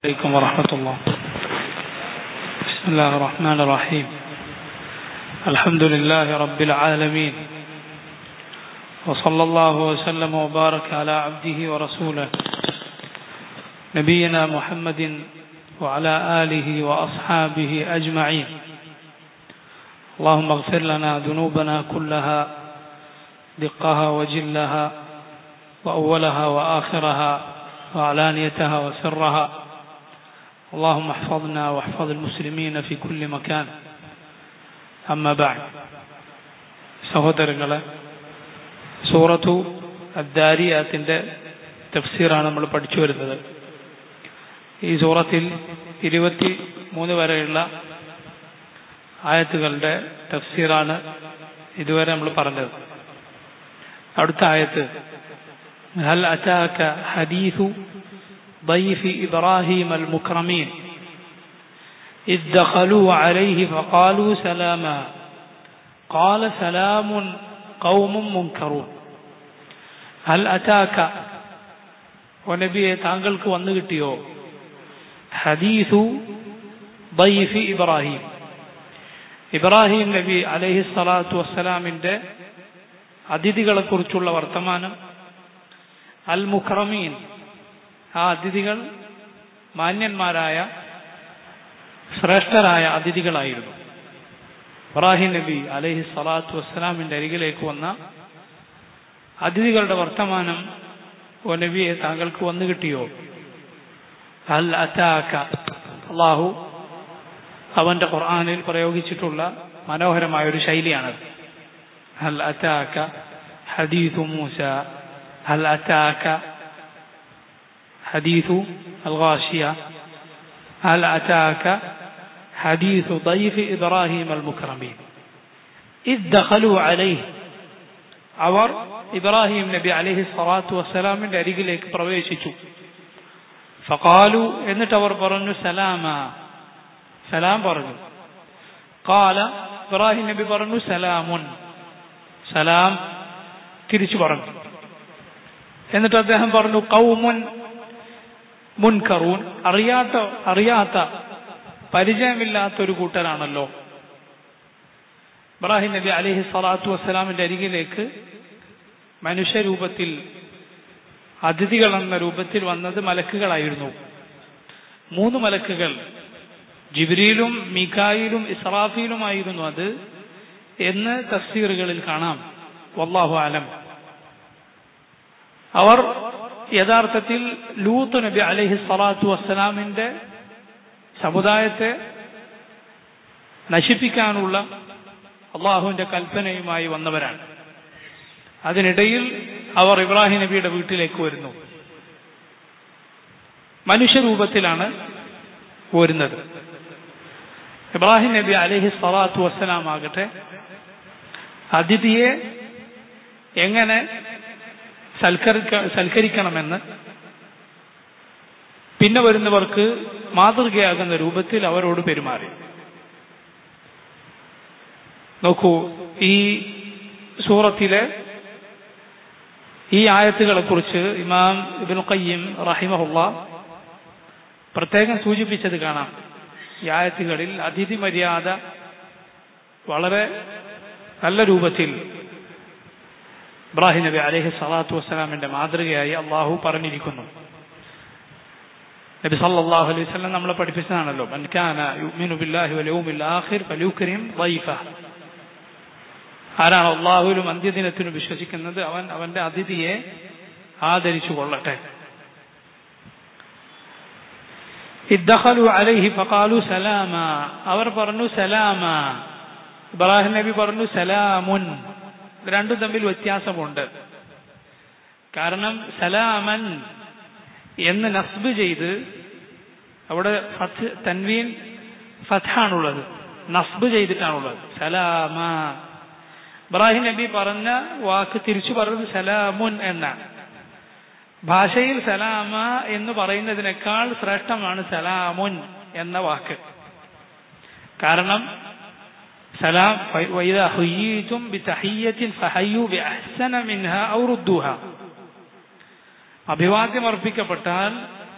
عليكم ورحمة الله بسم الله الرحمن الرحيم الحمد لله رب العالمين وصلى الله وسلم وبارك على عبده ورسوله نبينا محمد وعلى آله وأصحابه أجمعين اللهم اغفر لنا ذنوبنا كلها دقها وجلها وأولها وآخرها وعلانيتها وسرها اللهم احفظنا واحفظ المسلمين في كل مكان أما بعد സഹോദരങ്ങളെ സൂറത്തു അദ്ദാരിയാത്തിൻ്റെ തഫ്സീറാണ് നമ്മൾ പഠിച്ചു വരുന്നത് ഈ സൂറത്തിൽ ഇരുപത്തി മൂന്ന് വരെയുള്ള ആയത്തുകളുടെ തഫ്സീറാണ് ഇതുവരെ നമ്മൾ പറഞ്ഞത് അടുത്ത ആയത്ത് هل أتاك حديث ضيف إبراهيم المكرمين إذ دخلوا عليه فقالوا سلاما قال سلام قوم منكرون هل أتاك ونبي താങ്കൾക്ക് വന്നു കിട്ടിയോ ഹദീസു ضيف ഇബ്രാഹിം ഇബ്രാഹിം നബി അലൈഹി സ്വലാത്തു വസ്സലാമിന്റെ അതിഥികളെക്കുറിച്ചുള്ള വർത്തമാനം അൽ മുഖറമീൻ ആ അതിഥികൾ മാന്യന്മാരായ ശ്രേഷ്ഠരായ അതിഥികളായിരുന്നു ഇബ്രാഹിം നബി അലൈഹി സ്വലാത്തു വസ്സലാമിന്റെ അരികിലേക്ക് വന്ന അതിഥികളുടെ വർത്തമാനം ഓ നബിയെ താങ്കൾക്ക് വന്നു കിട്ടിയോ അൽ അറ്റാക്ക അള്ളാഹു അവന്റെ ഖുർആാനിൽ പ്രയോഗിച്ചിട്ടുള്ള മനോഹരമായ ഒരു ശൈലിയാണത് ഹൽ അറ്റാക്ക ഹദീസു മൂസ هل أتاك حديث الغاشية هل أتاك حديث ضيف إبراهيم المكرمين إذ دخلوا عليه അവർ ഇബ്രാഹിം നബി അലഹി സ്വലാത്തു വസ്സലാമിന്റെ അരികിലേക്ക് പ്രവേശിച്ചു ഫകാലു എന്നിട്ട് അവർ പറഞ്ഞു സലാമ സലാം പറഞ്ഞു കാല ഇബ്രാഹിം നബി പറഞ്ഞു സലാമുൻ സലാം തിരിച്ചു പറഞ്ഞു എന്നിട്ട് അദ്ദേഹം പറഞ്ഞു കൗമുൻ മുൻകറൂൻ അറിയാത്ത അറിയാത്ത പരിചയമില്ലാത്ത ഒരു കൂട്ടരാണല്ലോ ഇബ്രാഹിം നബി അലഹി സ്വലാത്തു വസ്സലാമിന്റെ അരികിലേക്ക് മനുഷ്യരൂപത്തിൽ അതിഥികൾ എന്ന രൂപത്തിൽ വന്നത് മലക്കുകളായിരുന്നു മൂന്ന് മലക്കുകൾ ജിബ്രിയിലും മികായിലും ഇസ്രാഫിയിലുമായിരുന്നു അത് എന്ന് തഫ്സീറുകളിൽ കാണാം വല്ലാഹു ആലം അവർ യഥാർത്ഥത്തിൽ ലൂത്ത് നബി അലഹി സ്വലാത്തു വസ്സലാമിന്റെ സമുദായത്തെ നശിപ്പിക്കാനുള്ള അള്ളാഹുവിന്റെ കൽപ്പനയുമായി വന്നവരാണ് അതിനിടയിൽ അവർ ഇബ്രാഹിം നബിയുടെ വീട്ടിലേക്ക് വരുന്നു മനുഷ്യരൂപത്തിലാണ് വരുന്നത് ഇബ്രാഹിം നബി അലഹി സ്വലാത്തു വസ്സലാം ആകട്ടെ അതിഥിയെ എങ്ങനെ സൽക്കരിക്ക സൽക്കരിക്കണമെന്ന് പിന്നെ വരുന്നവർക്ക് മാതൃകയാകുന്ന രൂപത്തിൽ അവരോട് പെരുമാറി നോക്കൂ ഈ സൂറത്തിലെ ഈ ആയത്തുകളെ കുറിച്ച് ഇമാം ഇബിൻ ഖയ്യം റഹിമഹുള്ള പ്രത്യേകം സൂചിപ്പിച്ചത് കാണാം ഈ ആയത്തുകളിൽ അതിഥി മര്യാദ വളരെ നല്ല രൂപത്തിൽ ഇബ്രാഹിം നബി അലഹി സ്വലാത്തു വസ്സലാമിന്റെ മാതൃകയായി അള്ളാഹു പറഞ്ഞിരിക്കുന്നു നബി സല്ലല്ലാഹു അലൈഹി വസല്ലം നമ്മളെ പഠിപ്പിച്ചതാണല്ലോ മൻ കാന യുമിനു ബില്ലാഹി വൽ യൗമിൽ ആഖിർ ഫലയുക്രിം ളൈഫ ആരാണ് അള്ളാഹുവിലും അന്ത്യദിനത്തിനും വിശ്വസിക്കുന്നത് അവൻ അവന്റെ അതിഥിയെ ആദരിച്ചു കൊള്ളട്ടെ ഇദ്ദഖലു അലൈഹി ഫഖാലു സലാമ അവർ പറഞ്ഞു സലാമ ഇബ്രാഹിം നബി പറഞ്ഞു സലാമുൻ രണ്ടും തമ്മിൽ വ്യത്യാസമുണ്ട് കാരണം സലാമൻ എന്ന് നസ്ബ് ചെയ്ത് അവിടെ ഫത്ത് തൻവീൻ ഫത്താണുള്ളത് നസ്ബ് ചെയ്തിട്ടാണുള്ളത് സലാമ ഇബ്രാഹിം നബി പറഞ്ഞ വാക്ക് തിരിച്ചു പറഞ്ഞത് സലാമുൻ എന്നാണ് ഭാഷയിൽ സലാമ എന്ന് പറയുന്നതിനേക്കാൾ ശ്രേഷ്ഠമാണ് സലാമുൻ എന്ന വാക്ക് കാരണം സലാം وإذا حييتم بتحية فحيوا بأحسن منها أو ردوها അഭിവാദ്യം അർപ്പിക്കപ്പെട്ടാൽ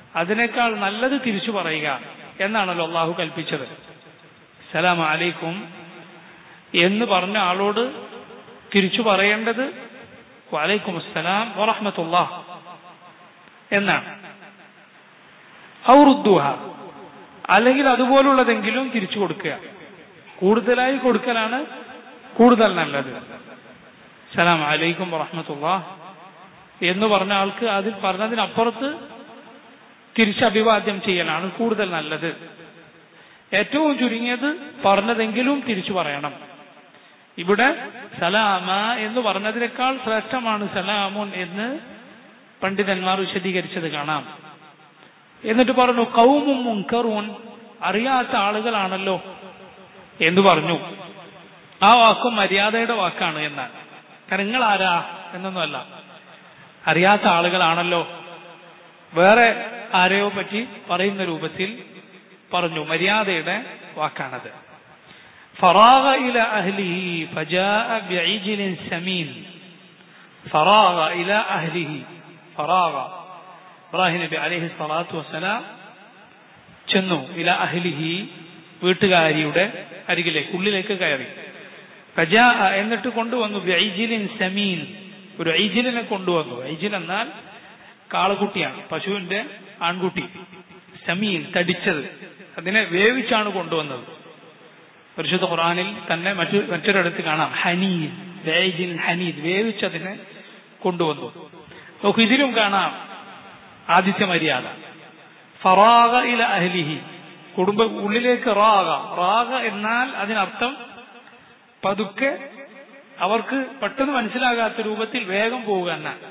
അതിനേക്കാൾ നല്ലത് തിരിച്ചു പറയുക എന്നാണല്ലോ അള്ളാഹു കൽപ്പിച്ചത് സലാം അലൈക്കും എന്ന് പറഞ്ഞ ആളോട് തിരിച്ചു പറയേണ്ടത് വലൈക്കും അസ്സലാം വറഹമത്തുള്ള എന്നാണ് ഔറുദ്ദുഹ അല്ലെങ്കിൽ അതുപോലുള്ളതെങ്കിലും തിരിച്ചു കൊടുക്കുക കൂടുതലായി കൊടുക്കലാണ് കൂടുതൽ നല്ലത് സലാം അലൈക്കും വറഹമത്തുള്ള എന്ന് പറഞ്ഞ ആൾക്ക് അതിൽ പറഞ്ഞതിനപ്പുറത്ത് തിരിച്ച് അഭിവാദ്യം ചെയ്യലാണ് കൂടുതൽ നല്ലത് ഏറ്റവും ചുരുങ്ങിയത് പറഞ്ഞതെങ്കിലും തിരിച്ചു പറയണം ഇവിടെ സലാമ എന്ന് പറഞ്ഞതിനേക്കാൾ ശ്രേഷ്ഠമാണ് സലാമുൻ എന്ന് പണ്ഡിതന്മാർ വിശദീകരിച്ചത് കാണാം എന്നിട്ട് പറഞ്ഞു കൗമും മുൻകറൂൻ അറിയാത്ത ആളുകളാണല്ലോ എന്ന് പറഞ്ഞു ആ വാക്കും മര്യാദയുടെ വാക്കാണ് എന്നാൽ കാരണം നിങ്ങൾ ആരാ എന്നൊന്നുമല്ല അറിയാത്ത ആളുകളാണല്ലോ വേറെ ആരെയോ പറ്റി പറയുന്ന രൂപത്തിൽ പറഞ്ഞു മര്യാദയുടെ വാക്കാണത് فراغ إلى أهله فجاء بعجل سمين فراغ إلى أهله فراغ ഇബ്രാഹിം നബി അലൈഹി സ്വലാത്തു വസ്സലാം ചെന്നു ഇല അഹ്ലിഹി വീട്ടുകാരിയുടെ അരികിലേക്ക് ഉള്ളിലേക്ക് കയറി ഫജാ എന്നിട്ട് കൊണ്ടുവന്നു ഐജിലിൻ സമീൻ ഒരു ഐജിലിനെ കൊണ്ടുവന്നു ഐജിൽ എന്നാൽ കാളക്കുട്ടിയാണ് പശുവിന്റെ ആൺകുട്ടി സമീൻ തടിച്ചത് അതിനെ വേവിച്ചാണ് കൊണ്ടുവന്നത് പരിശുദ്ധ ഖുറാനിൽ തന്നെ മറ്റു മറ്റൊരിടത്ത് കാണാം ഹനീദ് വേജിൻ ഹനീദ് വേവിച്ചതിനെ കൊണ്ടുവന്നു നോക്കൂ ഇതിലും കാണാം ആദിത്യ മര്യാദ ഫറാഗ ഇല അഹ്ലിഹി കുടുംബ ഉള്ളിലേക്ക് റാഗ റാഗ എന്നാൽ അതിനർത്ഥം പതുക്കെ അവർക്ക് പെട്ടെന്ന് മനസ്സിലാകാത്ത രൂപത്തിൽ വേഗം പോവുക എന്നാണ്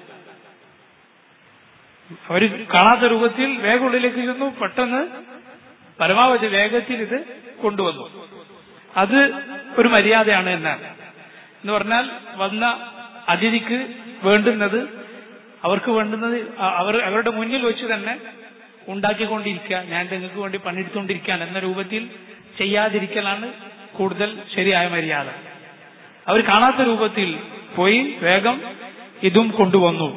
അവർ കാണാത്ത രൂപത്തിൽ വേഗം ഉള്ളിലേക്ക് ചെന്നു പെട്ടെന്ന് പരമാവധി വേഗത്തിൽ ഇത് കൊണ്ടുവന്നു അത് ഒരു മര്യാദയാണ് എന്നാണ് എന്ന് പറഞ്ഞാൽ വന്ന അതിഥിക്ക് വേണ്ടുന്നത് അവർക്ക് വേണ്ടുന്നത് അവർ അവരുടെ മുന്നിൽ വെച്ച് തന്നെ ഉണ്ടാക്കിക്കൊണ്ടിരിക്കുക ഞാൻ നിങ്ങൾക്ക് വേണ്ടി പണിയെടുത്തുകൊണ്ടിരിക്കാൻ എന്ന രൂപത്തിൽ ചെയ്യാതിരിക്കലാണ് കൂടുതൽ ശരിയായ മര്യാദ അവർ കാണാത്ത രൂപത്തിൽ പോയി വേഗം ഇതും കൊണ്ടുവന്നു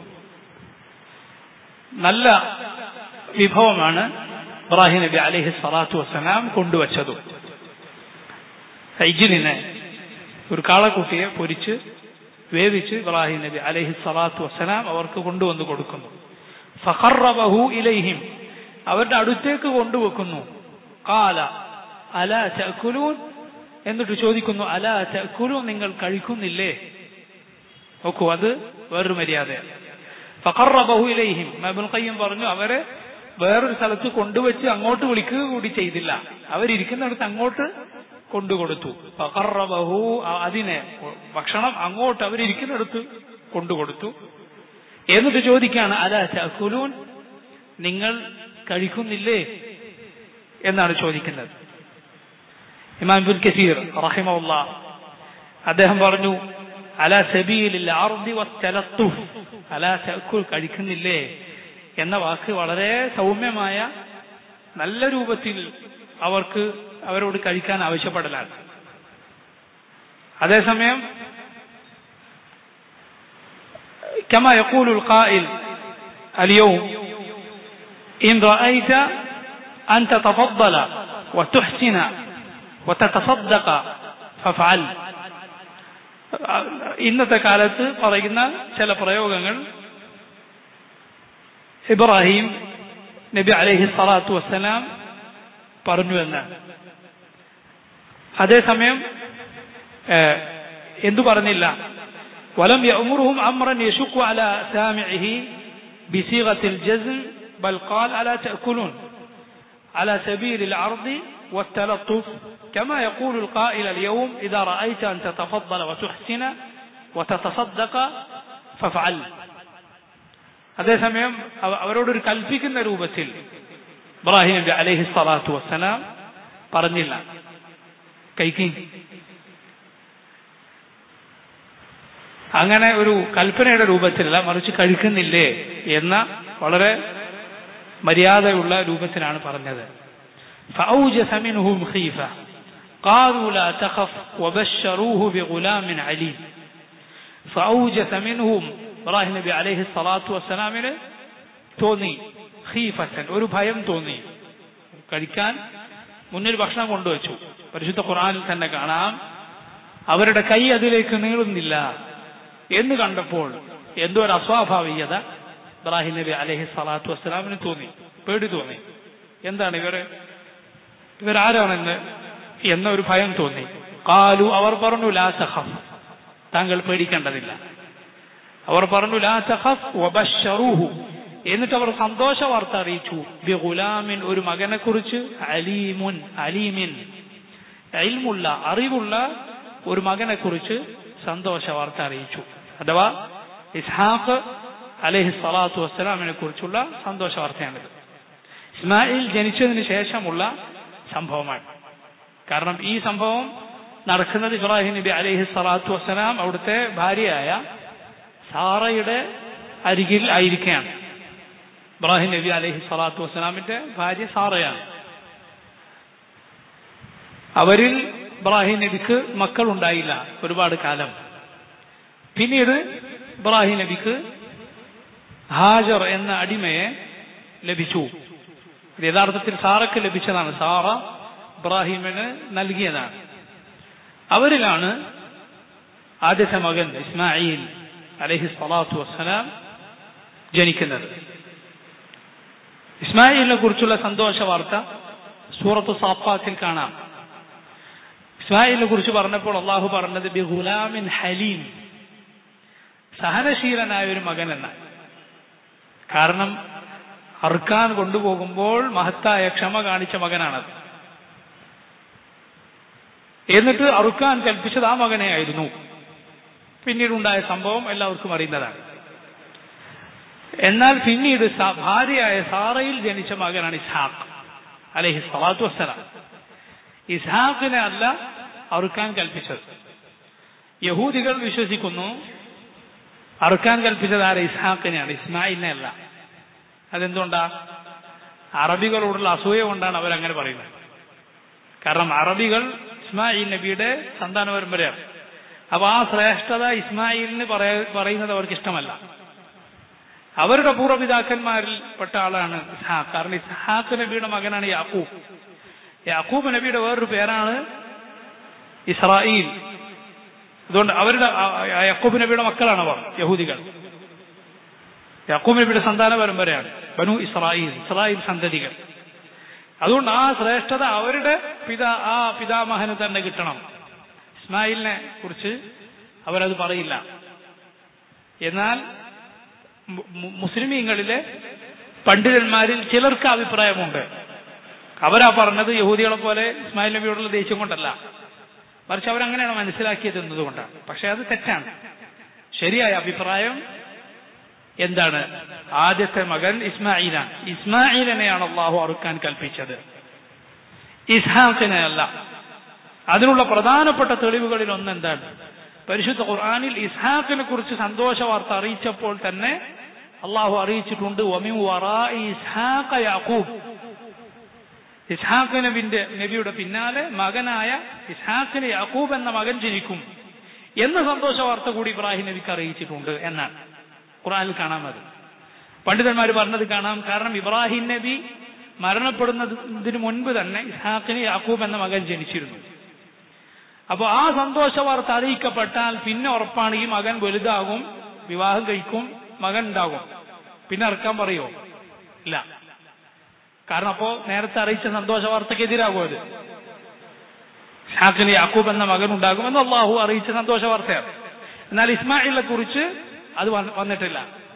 നല്ല വിഭവമാണ് ഇബ്രാഹിം നബി അലഹി സ്വലാത്തു വസ്സലാം കൊണ്ടുവച്ചതും സൈജിലിനെ ഒരു കാളക്കുട്ടിയെ പൊരിച്ച് വേവിച്ച് ഇബ്രാഹിം നബി അലഹി സ്വലാത്തു വസ്സലാം അവർക്ക് കൊണ്ടുവന്ന് കൊടുക്കുന്നു ഫഹറബഹു ഇലൈഹിം അവരുടെ അടുത്തേക്ക് കൊണ്ടുവെക്കുന്നു കാല അല ചക്കുലൂൻ എന്നിട്ട് ചോദിക്കുന്നു അല ചക്കുലൂൻ നിങ്ങൾ കഴിക്കുന്നില്ലേ നോക്കൂ അത് വേറൊരു മര്യാദയാണ് ഫഖറബഹു ഇലൈഹിം മബുൽ ഖയ്യം പറഞ്ഞു അവരെ വേറൊരു സ്ഥലത്ത് കൊണ്ടുവച്ച് അങ്ങോട്ട് വിളിക്കുക കൂടി ചെയ്തില്ല അവരിയ്ക്കുന്നിടത്ത് അങ്ങോട്ട് കൊണ്ടുകൊടുത്തു ഫഖറബഹു അതിനെ ഭക്ഷണം അങ്ങോട്ട് അവരിയ്ക്കുന്നിടത്ത് കൊണ്ടുകൊടുത്തു എന്നിട്ട് ചോദിക്കാണ് അല ചക്കുലൂൻ നിങ്ങൾ കഴിക്കുന്നില്ലേ എന്നാണ് ചോദിക്കുന്നത് ഇമാം ബുൽ കസീർ റഹിമുള്ള അദ്ദേഹം പറഞ്ഞു അല സബീലിൽ ആർദി വസ്തലത്തുഫ് അല ചക്കുൽ കഴിക്കുന്നില്ലേ എന്ന വാക്ക് വളരെ സൗമ്യമായ നല്ല രൂപത്തിൽ അവർക്ക് അവരോട് കഴിക്കാൻ ആവശ്യപ്പെടലാണ് അതേസമയം كما يقول القائل اليوم إن رأيت أن تتفضل وتحسن وتتصدق فافعل ഇന്നത്തെ കാലത്ത് പറയുന്ന ചില പ്രയോഗങ്ങൾ ഇബ്രാഹിം നബി അലഹി സ്വലാത്തു വസ്സലാം പറഞ്ഞു എന്നാണ് അതേസമയം എന്തു പറഞ്ഞില്ല ولم يأمرهم أمرا يشق على سامعه بصيغة الجزم بل قال ألا تأكلون على سبيل العرض والتلطف كما يقول القائل اليوم إذا رأيت أن تتفضل وتحسن وتتصدق فافعل അതേസമയം അവരോടൊരു കൽപ്പിക്കുന്ന രൂപത്തിൽ ഇബ്രാഹിം നബി അലൈഹി സ്വലാത്തു വസ്സലാം പറഞ്ഞില്ല കൈക്കി അങ്ങനെ ഒരു കൽപ്പനയുടെ രൂപത്തിലല്ല മറിച്ച് കഴിക്കുന്നില്ലേ എന്ന വളരെ മര്യാദയുള്ള രൂപത്തിലാണ് പറഞ്ഞത് فأوجس منهم خيفة قالوا لا تخف وبشروه بغلام عليم فأوجس منهم ഇബ്രാഹിം നബി അലൈഹി സ്വലാത്തു വസ്സലാമിന് തോന്നി ഖീഫത്തൻ ഒരു ഭയം തോന്നി കഴിക്കാൻ മുന്നിൽ ഭക്ഷണം കൊണ്ടുവച്ചു പരിശുദ്ധ ഖുർആനിൽ തന്നെ കാണാം അവരുടെ കൈ അതിലേക്ക് നീളുന്നില്ല എന്ന് കണ്ടപ്പോൾ എന്തോ ഒരു അസ്വാഭാവികത ഇബ്രാഹിം നബി അലഹി സ്വലാത്തു വസ്സലാമിന് തോന്നി പേടി തോന്നി എന്താണ് ഇവര് ഇവരാരാണെന്ന് എന്ന ഒരു ഭയം തോന്നി കാലു അവർ പറഞ്ഞു ലാ സഖഫ് താങ്കൾ പേടിക്കേണ്ടതില്ല അവർ പറഞ്ഞു ലാ സഖഫ് വബശ്ശറൂഹു എന്നിട്ട് അവർ സന്തോഷ വാർത്ത അറിയിച്ചു ബി ഗുലാമിൻ ഒരു മകനെ കുറിച്ച് അലീമുൻ അലീമിൻ ഇൽമുള്ള അറിവുള്ള ഒരു മകനെ കുറിച്ച് സന്തോഷ വാർത്ത അറിയിച്ചു അഥവാ ഇസ്ഹാഖ് അലഹി സ്വലാത്തു വസ്സലാമിനെ കുറിച്ചുള്ള സന്തോഷ വാർത്തയാണിത് ഇസ്മായിൽ ജനിച്ചതിന് ശേഷമുള്ള സംഭവമാണ് കാരണം ഈ സംഭവം നടക്കുന്നത് ഇബ്രാഹിം നബി അലഹി സ്വലാത്തു വസ്സലാം അവിടുത്തെ ഭാര്യയായ സാറയുടെ അരികിൽ ആയിരിക്കുകയാണ് ഇബ്രാഹിം നബി അലഹി സ്വലാത്തു വസ്സലാമിന്റെ ഭാര്യ സാറയാണ് അവരിൽ ഇബ്രാഹിം നബിക്ക് മക്കൾ ഉണ്ടായില്ല ഒരുപാട് കാലം പിന്നീട് ഇബ്രാഹിം നബിക്ക് ഹാജർ എന്ന അടിമയെ ലഭിച്ചു ഇത് യഥാർത്ഥത്തിൽ സാറക്ക് ലഭിച്ചതാണ് സാറ ഇബ്രാഹിമിന് നൽകിയതാണ് അവരിലാണ് ആദ്യത്തെ മകൻ ഇസ്മായിൽ അലഹി സ്വലാത്തു വസ്സലാം ജനിക്കുന്നത് ഇസ്മായിലിനെ കുറിച്ചുള്ള സന്തോഷ വാർത്ത സൂറത്ത് സാഫാത്തിൽ കാണാം ഇസ്മായിലിനെ കുറിച്ച് പറഞ്ഞപ്പോൾ അള്ളാഹു പറഞ്ഞത് ബി ഗുലാമിൻ ഹലീം സഹനശീലനായ ഒരു മകൻ എന്നാണ് കാരണം അറുക്കാൻ കൊണ്ടുപോകുമ്പോൾ മഹത്തായ ക്ഷമ കാണിച്ച മകനാണത് എന്നിട്ട് അറുക്കാൻ കൽപ്പിച്ചത് ആ മകനെ ആയിരുന്നു പിന്നീടുണ്ടായ സംഭവം എല്ലാവർക്കും അറിയുന്നതാണ് എന്നാൽ പിന്നീട് ഭാര്യയായ സാറയിൽ ജനിച്ച മകനാണ് ഇസ്ഹാഖ് അലഹി സ്വലാത്തു വസ്സലാം ഇസ്ഹാഖിനെ അല്ല അറുക്കാൻ കൽപ്പിച്ചത് യഹൂദികൾ വിശ്വസിക്കുന്നു അറുക്കാൻ കൽപ്പിച്ചത് ആരെ ഇസ്ഹാഖിനെയാണ് ഇസ്മായിലിനെ അല്ല അതെന്തുകൊണ്ടാ അറബികളോടുള്ള അസൂയ കൊണ്ടാണ് അവരങ്ങനെ പറയുന്നത് കാരണം അറബികൾ ഇസ്മായിൽ നബിയുടെ സന്താന പരമ്പരയാണ് അപ്പൊ ആ ശ്രേഷ്ഠത ഇസ്മായിലിന് പറയുന്നത് അവർക്ക് ഇഷ്ടമല്ല അവരുടെ പൂർവ്വപിതാക്കന്മാരിൽ പെട്ട ആളാണ് ഇസ്ഹാഖ് കാരണം ഇസ്ഹാഖ് നബിയുടെ മകനാണ് യാക്കൂബ് യാക്കൂബ് നബിയുടെ വേറൊരു പേരാണ് ഇസ്രായേൽ അതുകൊണ്ട് അവരുടെ യാക്കൂബ് നബിയുടെ മക്കളാണ് അവർ യഹൂദികൾ യാക്കൂബ് നബിയുടെ സന്താന പരമ്പരയാണ് ബനു ഇസ്രായേൽ ഇസ്രായേൽ സന്തതികൾ അതുകൊണ്ട് ആ ശ്രേഷ്ഠത അവരുടെ പിതാ ആ പിതാമഹന് തന്നെ കിട്ടണം ഇസ്മായിലിനെ കുറിച്ച് അവരത് പറയില്ല എന്നാൽ മുസ്ലിമീങ്ങളിലെ പണ്ഡിതന്മാരിൽ ചിലർക്ക് അഭിപ്രായമുണ്ട് അവരാ പറഞ്ഞത് യഹൂദികളെ പോലെ ഇസ്മായിൽ നബിയോടുള്ള ദേഷ്യം കൊണ്ടല്ല മറിച്ച് അവരങ്ങനെയാണ് മനസ്സിലാക്കിയത് എന്നതുകൊണ്ടാണ് പക്ഷെ അത് തെറ്റാണ് ശരിയായ അഭിപ്രായം എന്താണ് ആദ്യത്തെ മകൻ ഇസ്മായിലാണ് ഇസ്മായിലിനെയാണ് അള്ളാഹു അറുക്കാൻ കൽപ്പിച്ചത് ഇസ്ഹാഖിനെ അല്ല അതിനുള്ള പ്രധാനപ്പെട്ട തെളിവുകളിൽ ഒന്ന് എന്താണ് പരിശുദ്ധ ഖുർആാനിൽ ഇസ്ഹാഖിനെ കുറിച്ച് സന്തോഷ വാർത്ത അറിയിച്ചപ്പോൾ തന്നെ അള്ളാഹു അറിയിച്ചിട്ടുണ്ട് യാക്കൂബ് ഇസ്ഹാഖ് നബിന്റെ നബിയുടെ പിന്നാലെ മകനായ ഇസ്ഹാഖിന് യാക്കൂബ് എന്ന മകൻ ജനിക്കും എന്ന സന്തോഷ വാർത്ത കൂടി ഇബ്രാഹിം നബിക്ക് അറിയിച്ചിട്ടുണ്ട് എന്നാണ് ഖുറാനിൽ കാണാം അത് പണ്ഡിതന്മാർ പറഞ്ഞത് കാണാം കാരണം ഇബ്രാഹിം നബി മരണപ്പെടുന്നതിന് മുൻപ് തന്നെ ഇസ്ഹാഖിന് യാക്കൂബ് എന്ന മകൻ ജനിച്ചിരുന്നു അപ്പോൾ ആ സന്തോഷ വാർത്ത അറിയിക്കപ്പെട്ടാൽ പിന്നെ ഉറപ്പാണ് ഈ മകൻ വലുതാകും വിവാഹം കഴിക്കും മകൻ ഉണ്ടാകും പിന്നെ ഇറക്കാൻ പറയോ ഇല്ല കാരണം അപ്പോ നേരത്തെ അറിയിച്ച സന്തോഷ വാർത്തയ്ക്ക് എതിരാകും അത് ഷാഖിന് യാക്കൂബ് എന്ന മകൻ ഉണ്ടാകുമെന്ന് അള്ളാഹു അറിയിച്ച സന്തോഷ വാർത്തയാണ് എന്നാൽ ഇസ്മായിലിനെ കുറിച്ച് അത് വന്നിട്ടില്ല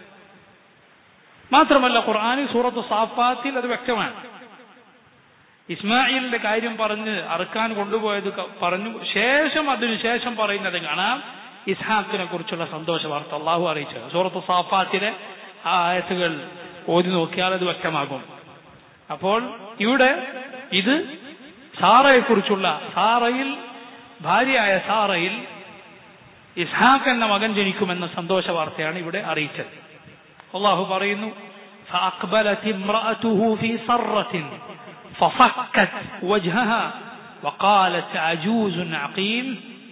മാത്രമല്ല ഖുർആാനിൽ സൂറത്ത് സാഫാത്തിൽ അത് വ്യക്തമാണ് ഇസ്മായിലിന്റെ കാര്യം പറഞ്ഞ് അറുക്കാൻ കൊണ്ടുപോയത് പറഞ്ഞു ശേഷം അതിനുശേഷം പറയുന്നത് കാണാം ഇസ്ഹാഖിനെ കുറിച്ചുള്ള സന്തോഷ വാർത്ത അള്ളാഹു അറിയിച്ചത് സൂറത്ത് സാഫാത്തിലെ ആ ആയത്തുകൾ ഓതി നോക്കിയാൽ അത് വ്യക്തമാകും അപ്പോൾ ഇവിടെ ഇത് സാറയെ കുറിച്ചുള്ള സാറയിൽ ഭാര്യയായ സാറയിൽ ഇസ്ഹാഖ് എന്ന മകൻ ജനിക്കുമെന്ന സന്തോഷ വാർത്തയാണ് ഇവിടെ അറിയിച്ചത് അള്ളാഹു പറയുന്നു فأقبلت امرأته في صرة فصكت وجهها وقالت عجوز عقيم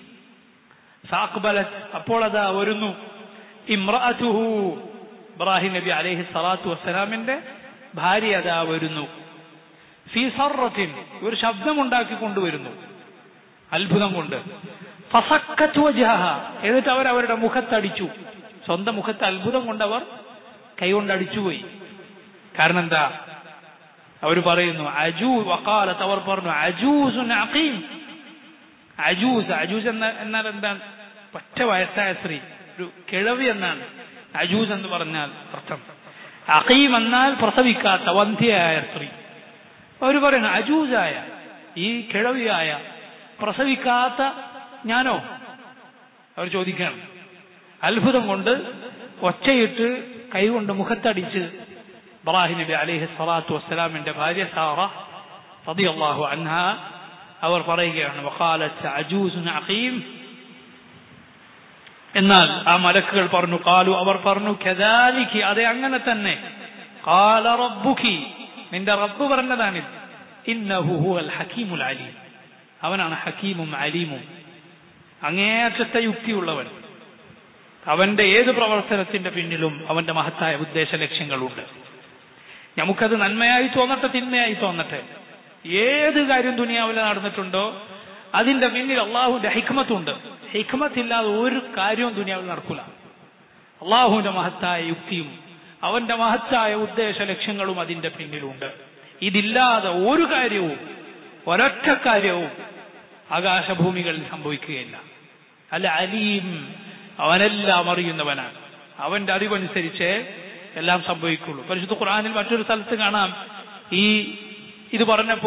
فأقبلت അപ്പോൾ അതാ വരുന്നു ഇമ്രഅതുഹു ഇബ്രാഹിം നബി അലൈഹി സ്വലാത്തു വസ്സലാമിന്റെ ഭാര്യ അതാ വരുന്നു ഫീ സർറത്തിൻ ഒരു ശബ്ദമുണ്ടാക്കി കൊണ്ടുവരുന്നു അത്ഭുതം കൊണ്ട് ഫസക്കത്ത് വജഹ എന്നിട്ട് അവർ അവരുടെ മുഖത്തടിച്ചു സ്വന്തം മുഖത്ത് അത്ഭുതം കൊണ്ടവർ കൈകൊണ്ട് അടിച്ചുപോയി കാരണം എന്താ അവർ പറയുന്നു അജൂ വക്കാലത്ത് അവർ പറഞ്ഞു അജൂസുൻ അഖീം അജൂസ് അജൂസ് എന്ന എന്നാൽ എന്താണ് പറ്റ വയസ്സായ സ്ത്രീ ഒരു കിഴവി എന്നാണ് അജൂസ് എന്ന് പറഞ്ഞാൽ അർത്ഥം അഖീം എന്നാൽ പ്രസവിക്കാത്ത വന്ധ്യയായ സ്ത്രീ അവർ പറയുന്നു അജൂസായ ഈ കിഴവിയായ പ്രസവിക്കാത്ത ഞാനോ അവർ ചോദിക്കുകയാണ് അത്ഭുതം കൊണ്ട് ഒച്ചയിട്ട് കൈകൊണ്ട് മുഖത്തടിച്ച് ഇബ്രാഹിം നബി അലൈഹി സ്വലാത്തു വസ്സലാമിന്റെ ഭാര്യ സാറ റളിയല്ലാഹു അൻഹ അവർ പറയുകയാണ് വഖാലത്ത് അജൂസുൻ അഖീം എന്നാൽ ആ മലക്കുകൾ പറഞ്ഞു കാലു അവർ പറഞ്ഞു കദാലിക്ക് അതെ അങ്ങനെ തന്നെ കാല റബ്ബുക്കി നിന്റെ റബ്ബ് പറഞ്ഞതാണിത് ഇന്നഹു ഹുവൽ ഹക്കീമുൽ അലീം അവനാണ് ഹക്കീമും അലീമും അങ്ങേയറ്റത്തെ യുക്തിയുള്ളവൻ അവന്റെ ഏത് പ്രവർത്തനത്തിന്റെ പിന്നിലും അവന്റെ മഹത്തായ ഉദ്ദേശ ലക്ഷ്യങ്ങളുണ്ട് നമുക്കത് നന്മയായി തോന്നട്ടെ തിന്മയായി തോന്നട്ടെ ഏത് കാര്യം ദുനിയാവിൽ നടന്നിട്ടുണ്ടോ അതിന്റെ പിന്നിൽ അള്ളാഹുവിന്റെ ഹിക്മത്തുണ്ട് ഹിക്മത്തില്ലാതെ ഒരു കാര്യവും ദുനിയാവിൽ നടക്കൂല അള്ളാഹുവിന്റെ മഹത്തായ യുക്തിയും അവന്റെ മഹത്തായ ഉദ്ദേശ ലക്ഷ്യങ്ങളും അതിന്റെ പിന്നിലുണ്ട് ഇതില്ലാതെ ഒരു കാര്യവും ഒരൊറ്റ കാര്യവും ആകാശഭൂമികളിൽ സംഭവിക്കുകയില്ല അല്ല അലീം അവനെല്ലാം അറിയുന്നവനാണ് അവന്റെ അറിവനുസരിച്ച് എല്ലാം സംഭവിക്കുള്ളൂ പരിശുദ്ധ ഖുർആാനിൽ മറ്റൊരു സ്ഥലത്ത് കാണാം ഈ ഇത് പറഞ്ഞപ്പോ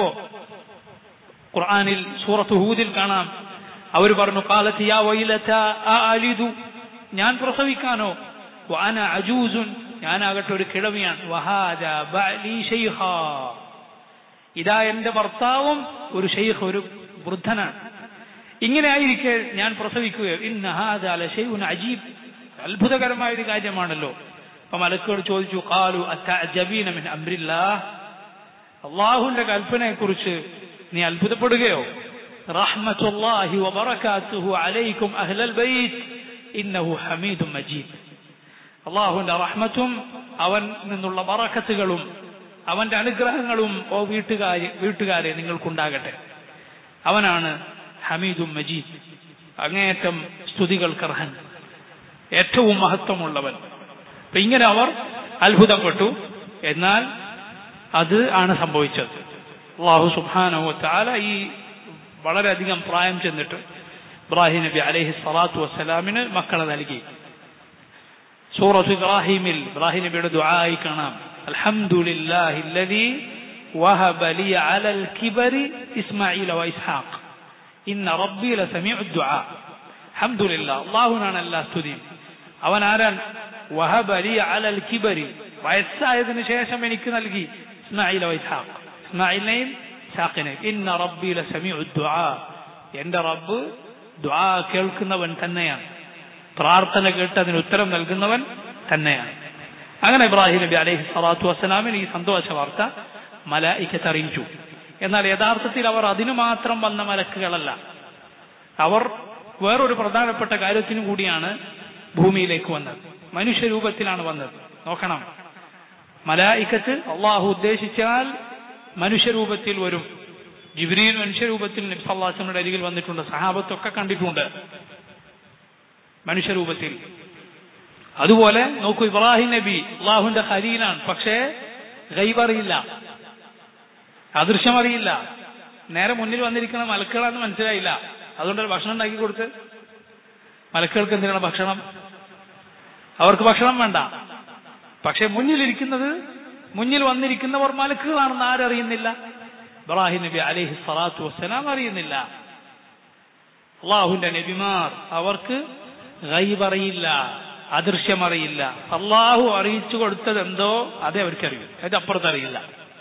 ഖുർആാനിൽ സൂറത്ത് ഹൂദിൽ കാണാം അവർ പറഞ്ഞു കാലത്ത് യാ വൈലത്ത ആ അലിദു ഞാൻ പ്രസവിക്കാനോ വാന അജൂസുൻ ഞാനാകട്ടെ ഒരു കിഴവിയാണ് വഹാജ ബഅലി ശൈഖാ ഇതാ എന്റെ ഭർത്താവും ഒരു ഷെയ്ഖ് ഒരു വൃദ്ധനാണ് ഇങ്ങനെ ആയിരിക്കെ ഞാൻ പ്രസവിക്കുകയോ ഇന്നഹാദാല ഷെയ്ഖുൻ അജീബ് അത്ഭുതകരമായ ഒരു കാര്യമാണല്ലോ അപ്പൊ മലക്കോട് ചോദിച്ചു കാലു അത്തഅജബീന മിൻ അംരില്ലാഹ് അള്ളാഹുവിന്റെ കൽപ്പനയെ കുറിച്ച് നീ അത്ഭുതപ്പെടുകയോ റഹ്മത്തുല്ലാഹി വബറകാതുഹു അലൈക്കും അഹ്ലൽ ബൈത്ത് ഇന്നഹു ഹമീദും മജീദ് അള്ളാഹുവിന്റെ റഹ്മത്തും അവൻ നിന്നുള്ള ബറക്കത്തുകളും അവന്റെ അനുഗ്രഹങ്ങളും ഓ വീട്ടുകാരെ വീട്ടുകാരെ നിങ്ങൾക്കുണ്ടാകട്ടെ അവനാണ് ഹമീദും മജീദ് അങ്ങേയറ്റം സ്തുതികൾക്കർഹൻ ഏറ്റവും മഹത്വമുള്ളവൻ അപ്പൊ ഇങ്ങനെ അവർ അത്ഭുതപ്പെട്ടു എന്നാൽ അത് ആണ് സംഭവിച്ചത് അള്ളാഹു സുബാനോ താല ഈ വളരെയധികം പ്രായം ചെന്നിട്ട് ഇബ്രാഹിം നബി അലൈഹി സ്വലാത്തു വസ്സലാമിന് മക്കളെ നൽകി സൂറത്ത് ഇബ്രാഹിമിൽ ഇബ്രാഹിം നബിയുടെ ദുആയി കാണാം അൽഹംദുലില്ലാഹി الذي وهب لي على الكبر إسماعيل وإسحاق إن ربي لسميع الدعاء الحمد لله الله നാണ് എല്ലാ സ്തുതിയും അവൻ ആരാൻ വഹബ ലി അലൽ കിബരി വയസ്സായതിനു ശേഷം എനിക്ക് നൽകി ഇസ്മായിൽ ഇസ്ഹാഖ് ഇസ്മായിലിനെയും ഇസ്ഹാഖിനെയും ഇന്ന റബ്ബി ലസമീഉ ദുആ എന്റെ റബ്ബ് ദുആ കേൾക്കുന്നവൻ തന്നെയാണ് പ്രാർത്ഥന കേട്ട് അതിന് ഉത്തരം നൽകുന്നവൻ തന്നെയാണ് അങ്ങനെ ഇബ്രാഹിം നബി അലൈഹി സ്വലാത്തു വസ്സലാമിന് ഈ സന്തോഷ വാർത്ത മലായിക്കത്ത് അറിയിച്ചു എന്നാൽ യഥാർത്ഥത്തിൽ അവർ അതിനു മാത്രം വന്ന മലക്കുകളല്ല അവർ വേറൊരു പ്രധാനപ്പെട്ട കാര്യത്തിനു കൂടിയാണ് ഭൂമിയിലേക്ക് വന്നത് മനുഷ്യരൂപത്തിലാണ് വന്നത് നോക്കണം മലായിക്കത്ത് അള്ളാഹു ഉദ്ദേശിച്ചാൽ മനുഷ്യരൂപത്തിൽ വരും ജിബ്രീൽ മനുഷ്യരൂപത്തിൽ നബ്സല്ലാസിന്റെ അരികിൽ വന്നിട്ടുണ്ട് സഹാബത്തൊക്കെ കണ്ടിട്ടുണ്ട് മനുഷ്യരൂപത്തിൽ അതുപോലെ നോക്കൂ ഇബ്രാഹിം നബി അള്ളാഹുവിന്റെ ഖലീലാണ് പക്ഷേ ഗൈബറിയില്ല അദൃശ്യമറിയില്ല നേരെ മുന്നിൽ വന്നിരിക്കുന്ന മലക്കുകളാന്ന് മനസ്സിലായില്ല അതുകൊണ്ട് ഒരു ഭക്ഷണം ഉണ്ടാക്കി കൊടുത്ത് മലക്കുകൾക്ക് എന്തിനാണ് ഭക്ഷണം അവർക്ക് ഭക്ഷണം വേണ്ട പക്ഷെ മുന്നിലിരിക്കുന്നത് മുന്നിൽ വന്നിരിക്കുന്നവർ മലക്കുകളാണെന്ന് ആരറിയുന്നില്ല ഇബ്രാഹിം നബി അലൈഹി സ്വലാത്തു വസ്സലാം അറിയുന്നില്ല അള്ളാഹുവിന്റെ നബിമാർ അവർക്ക് ഗൈബറിയില്ല അദൃശ്യമറിയില്ല അള്ളാഹു അറിയിച്ചു കൊടുത്തത് എന്തോ അതേ അവർക്കറിയൂ അത് അപ്പുറത്തറിയില്ല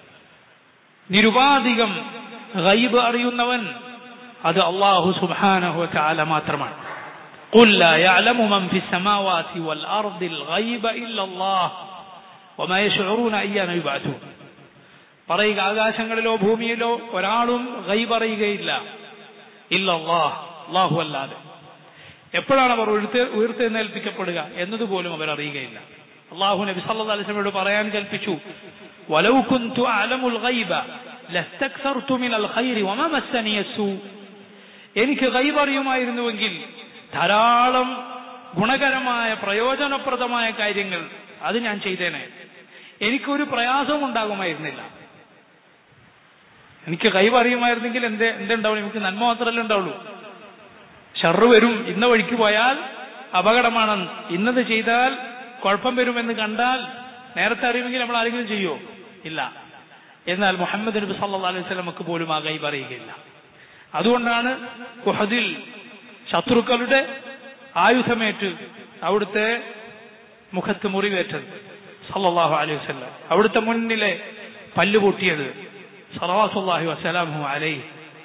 നിരുപാധികം ഗൈബ് അറിയുന്നവൻ അത് അള്ളാഹു സുബാനഹു ചാല മാത്രമാണ് قل لا يعلم من في السماوات والأرض الغيب إلا الله وما يشعرون أيان يبعثون പറയുക ആകാശങ്ങളിലോ ഭൂമിയിലോ ഒരാളും ഗൈബ് അറിയുകയില്ല ഇല്ല അള്ളാഹ് അള്ളാഹു അല്ലാതെ എപ്പോഴാണ് അവർ ഉയർത്തെ ഉയർത്തെഴുന്നേൽപ്പിക്കപ്പെടുക എന്നതുപോലും അവർ അറിയുകയില്ല അള്ളാഹു നബി സല്ലല്ലാഹു അലൈഹി വസല്ലമയോട് പറയാൻ കൽപ്പിച്ചു വലൗ കുന്തു അഅലമുൽ ഗൈബ ലസ്തക്സർതു മിനൽ ഖൈരി വമാ മസ്സനി യസൂ എനിക്ക് ഗൈബ് അറിയുമായിരുന്നുവെങ്കിൽ ധാരാളം ഗുണകരമായ പ്രയോജനപ്രദമായ കാര്യങ്ങൾ അത് ഞാൻ ചെയ്തേനെ എനിക്കൊരു പ്രയാസവും ഉണ്ടാകുമായിരുന്നില്ല എനിക്ക് ഗൈബ് അറിയുമായിരുന്നെങ്കിൽ എന്തേ എന്തുണ്ടാവുള്ളൂ എനിക്ക് നന്മ മാത്രമല്ലേ ഉണ്ടാവുള്ളൂ ഷർറ് വരും ഇന്ന വഴിക്ക് പോയാൽ അപകടമാണെന്ന് ഇന്നത് ചെയ്താൽ കുഴപ്പം വരുമെന്ന് കണ്ടാൽ നേരത്തെ അറിയുമെങ്കിൽ നമ്മൾ ആരെങ്കിലും ചെയ്യോ ഇല്ല എന്നാൽ മുഹമ്മദ് നബി സല്ലല്ലാഹു അലൈഹി വസല്ലമക്ക് പോലും ആ ഗൈബ് അറിയുകയില്ല അതുകൊണ്ടാണ് ഉഹദിൽ ശത്രുക്കളുടെ ആയുധമേറ്റ് അവിടുത്തെ മുഖത്ത് മുറിവേറ്റത് സല്ലല്ലാഹു അലൈഹി വസല്ലം അവിടുത്തെ മുന്നിലെ പല്ല് പൊട്ടിയത് സലവാസുല്ലാഹി വസ്സലാമു അലൈഹി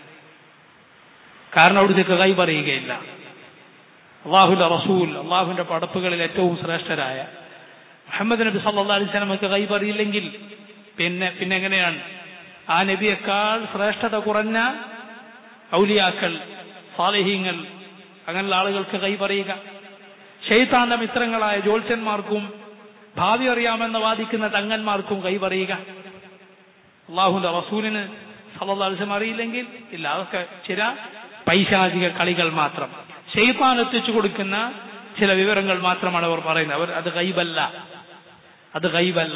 കാരണം അവിടുത്തേക്ക് കൈ പറയുകയില്ല അള്ളാഹുന്റെ റസൂൽ അള്ളാഹുവിന്റെ പടപ്പുകളിൽ ഏറ്റവും ശ്രേഷ്ഠരായ മുഹമ്മദ് നബി സല്ലല്ലാഹു അലൈഹി വസല്ലമക്ക് കൈ പറയില്ലെങ്കിൽ പിന്നെ പിന്നെ എങ്ങനെയാണ് ആ നബിയേക്കാൾ ശ്രേഷ്ഠത കുറഞ്ഞ ഔലിയാക്കൾ സാലിഹീങ്ങൾ അങ്ങനെയുള്ള ആളുകൾക്ക് കൈ പറയുക ഷെയ്ത്താന്റെ മിത്രങ്ങളായ ജ്യോത്സ്യന്മാർക്കും ഭാവി അറിയാമെന്ന് വാദിക്കുന്ന തങ്ങന്മാർക്കും കൈ പറയുക അള്ളാഹുന്റെ റസൂലിന് സലഹുലിസം അറിയില്ലെങ്കിൽ ഇല്ല അതൊക്കെ ചില പൈശാചിക കളികൾ മാത്രം ഷെയ്ത്താൻ എത്തിച്ചു കൊടുക്കുന്ന ചില വിവരങ്ങൾ മാത്രമാണ് അവർ പറയുന്നത് അവർ അത് ഗൈബല്ല അത് ഗൈബല്ല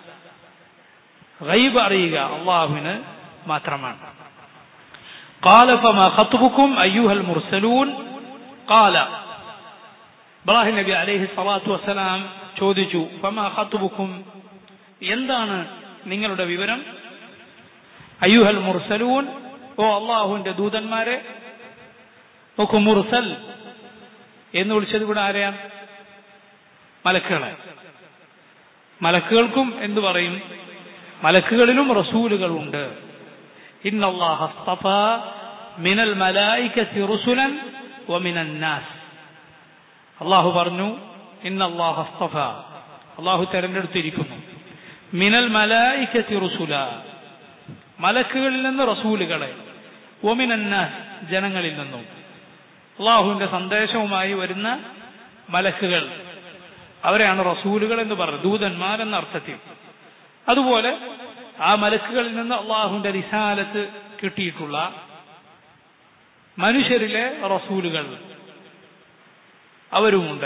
ഗൈബ് അറിയുക അള്ളാഹുവിന് മാത്രമാണ് قال فما خطبكم أيها المرسلون قال ഇബ്രാഹിം നബി അലൈഹി സ്വലാത്തു വസ്സലാം ചോദിച്ചു ഫമാ ഖത്തുബുക്കും എന്താണ് നിങ്ങളുടെ വിവരം അയ്യുഹൽ മുർസലൂൻ ഓ അള്ളാഹുവിന്റെ ദൂതന്മാരെ നോക്കൂ മുർസൽ എന്ന് വിളിച്ചത് ഇവിടെ ആരെയാണ് മലക്കുകളെ മലക്കുകൾക്കും എന്തു പറയും മലക്കുകളിലും റസൂലുകൾ ഉണ്ട് മിനൽ മലായിക്കത്തി റുസുലൻ വമിനൻ നാസ് അള്ളാഹു പറഞ്ഞു ഇന്നല്ലാഹ അസ്തഫ അള്ളാഹു തെരഞ്ഞെടുത്തിരിക്കുന്നു മിനൽ മലായിക്കത്തി റുസുല മലക്കുകളിൽ നിന്ന് റസൂലുകളെ ഒമിനന്നാസ് ജനങ്ങളിൽ നിന്നും അള്ളാഹുവിന്റെ സന്ദേശവുമായി വരുന്ന മലക്കുകൾ അവരെയാണ് റസൂലുകൾ എന്ന് പറഞ്ഞത് ദൂതന്മാർ എന്ന അർത്ഥത്തിൽ അതുപോലെ ആ മലക്കുകളിൽ നിന്ന് അള്ളാഹുവിന്റെ റിസാലത്ത് കിട്ടിയിട്ടുള്ള മനുഷ്യരിലെ റസൂലുകൾ അവരുമുണ്ട്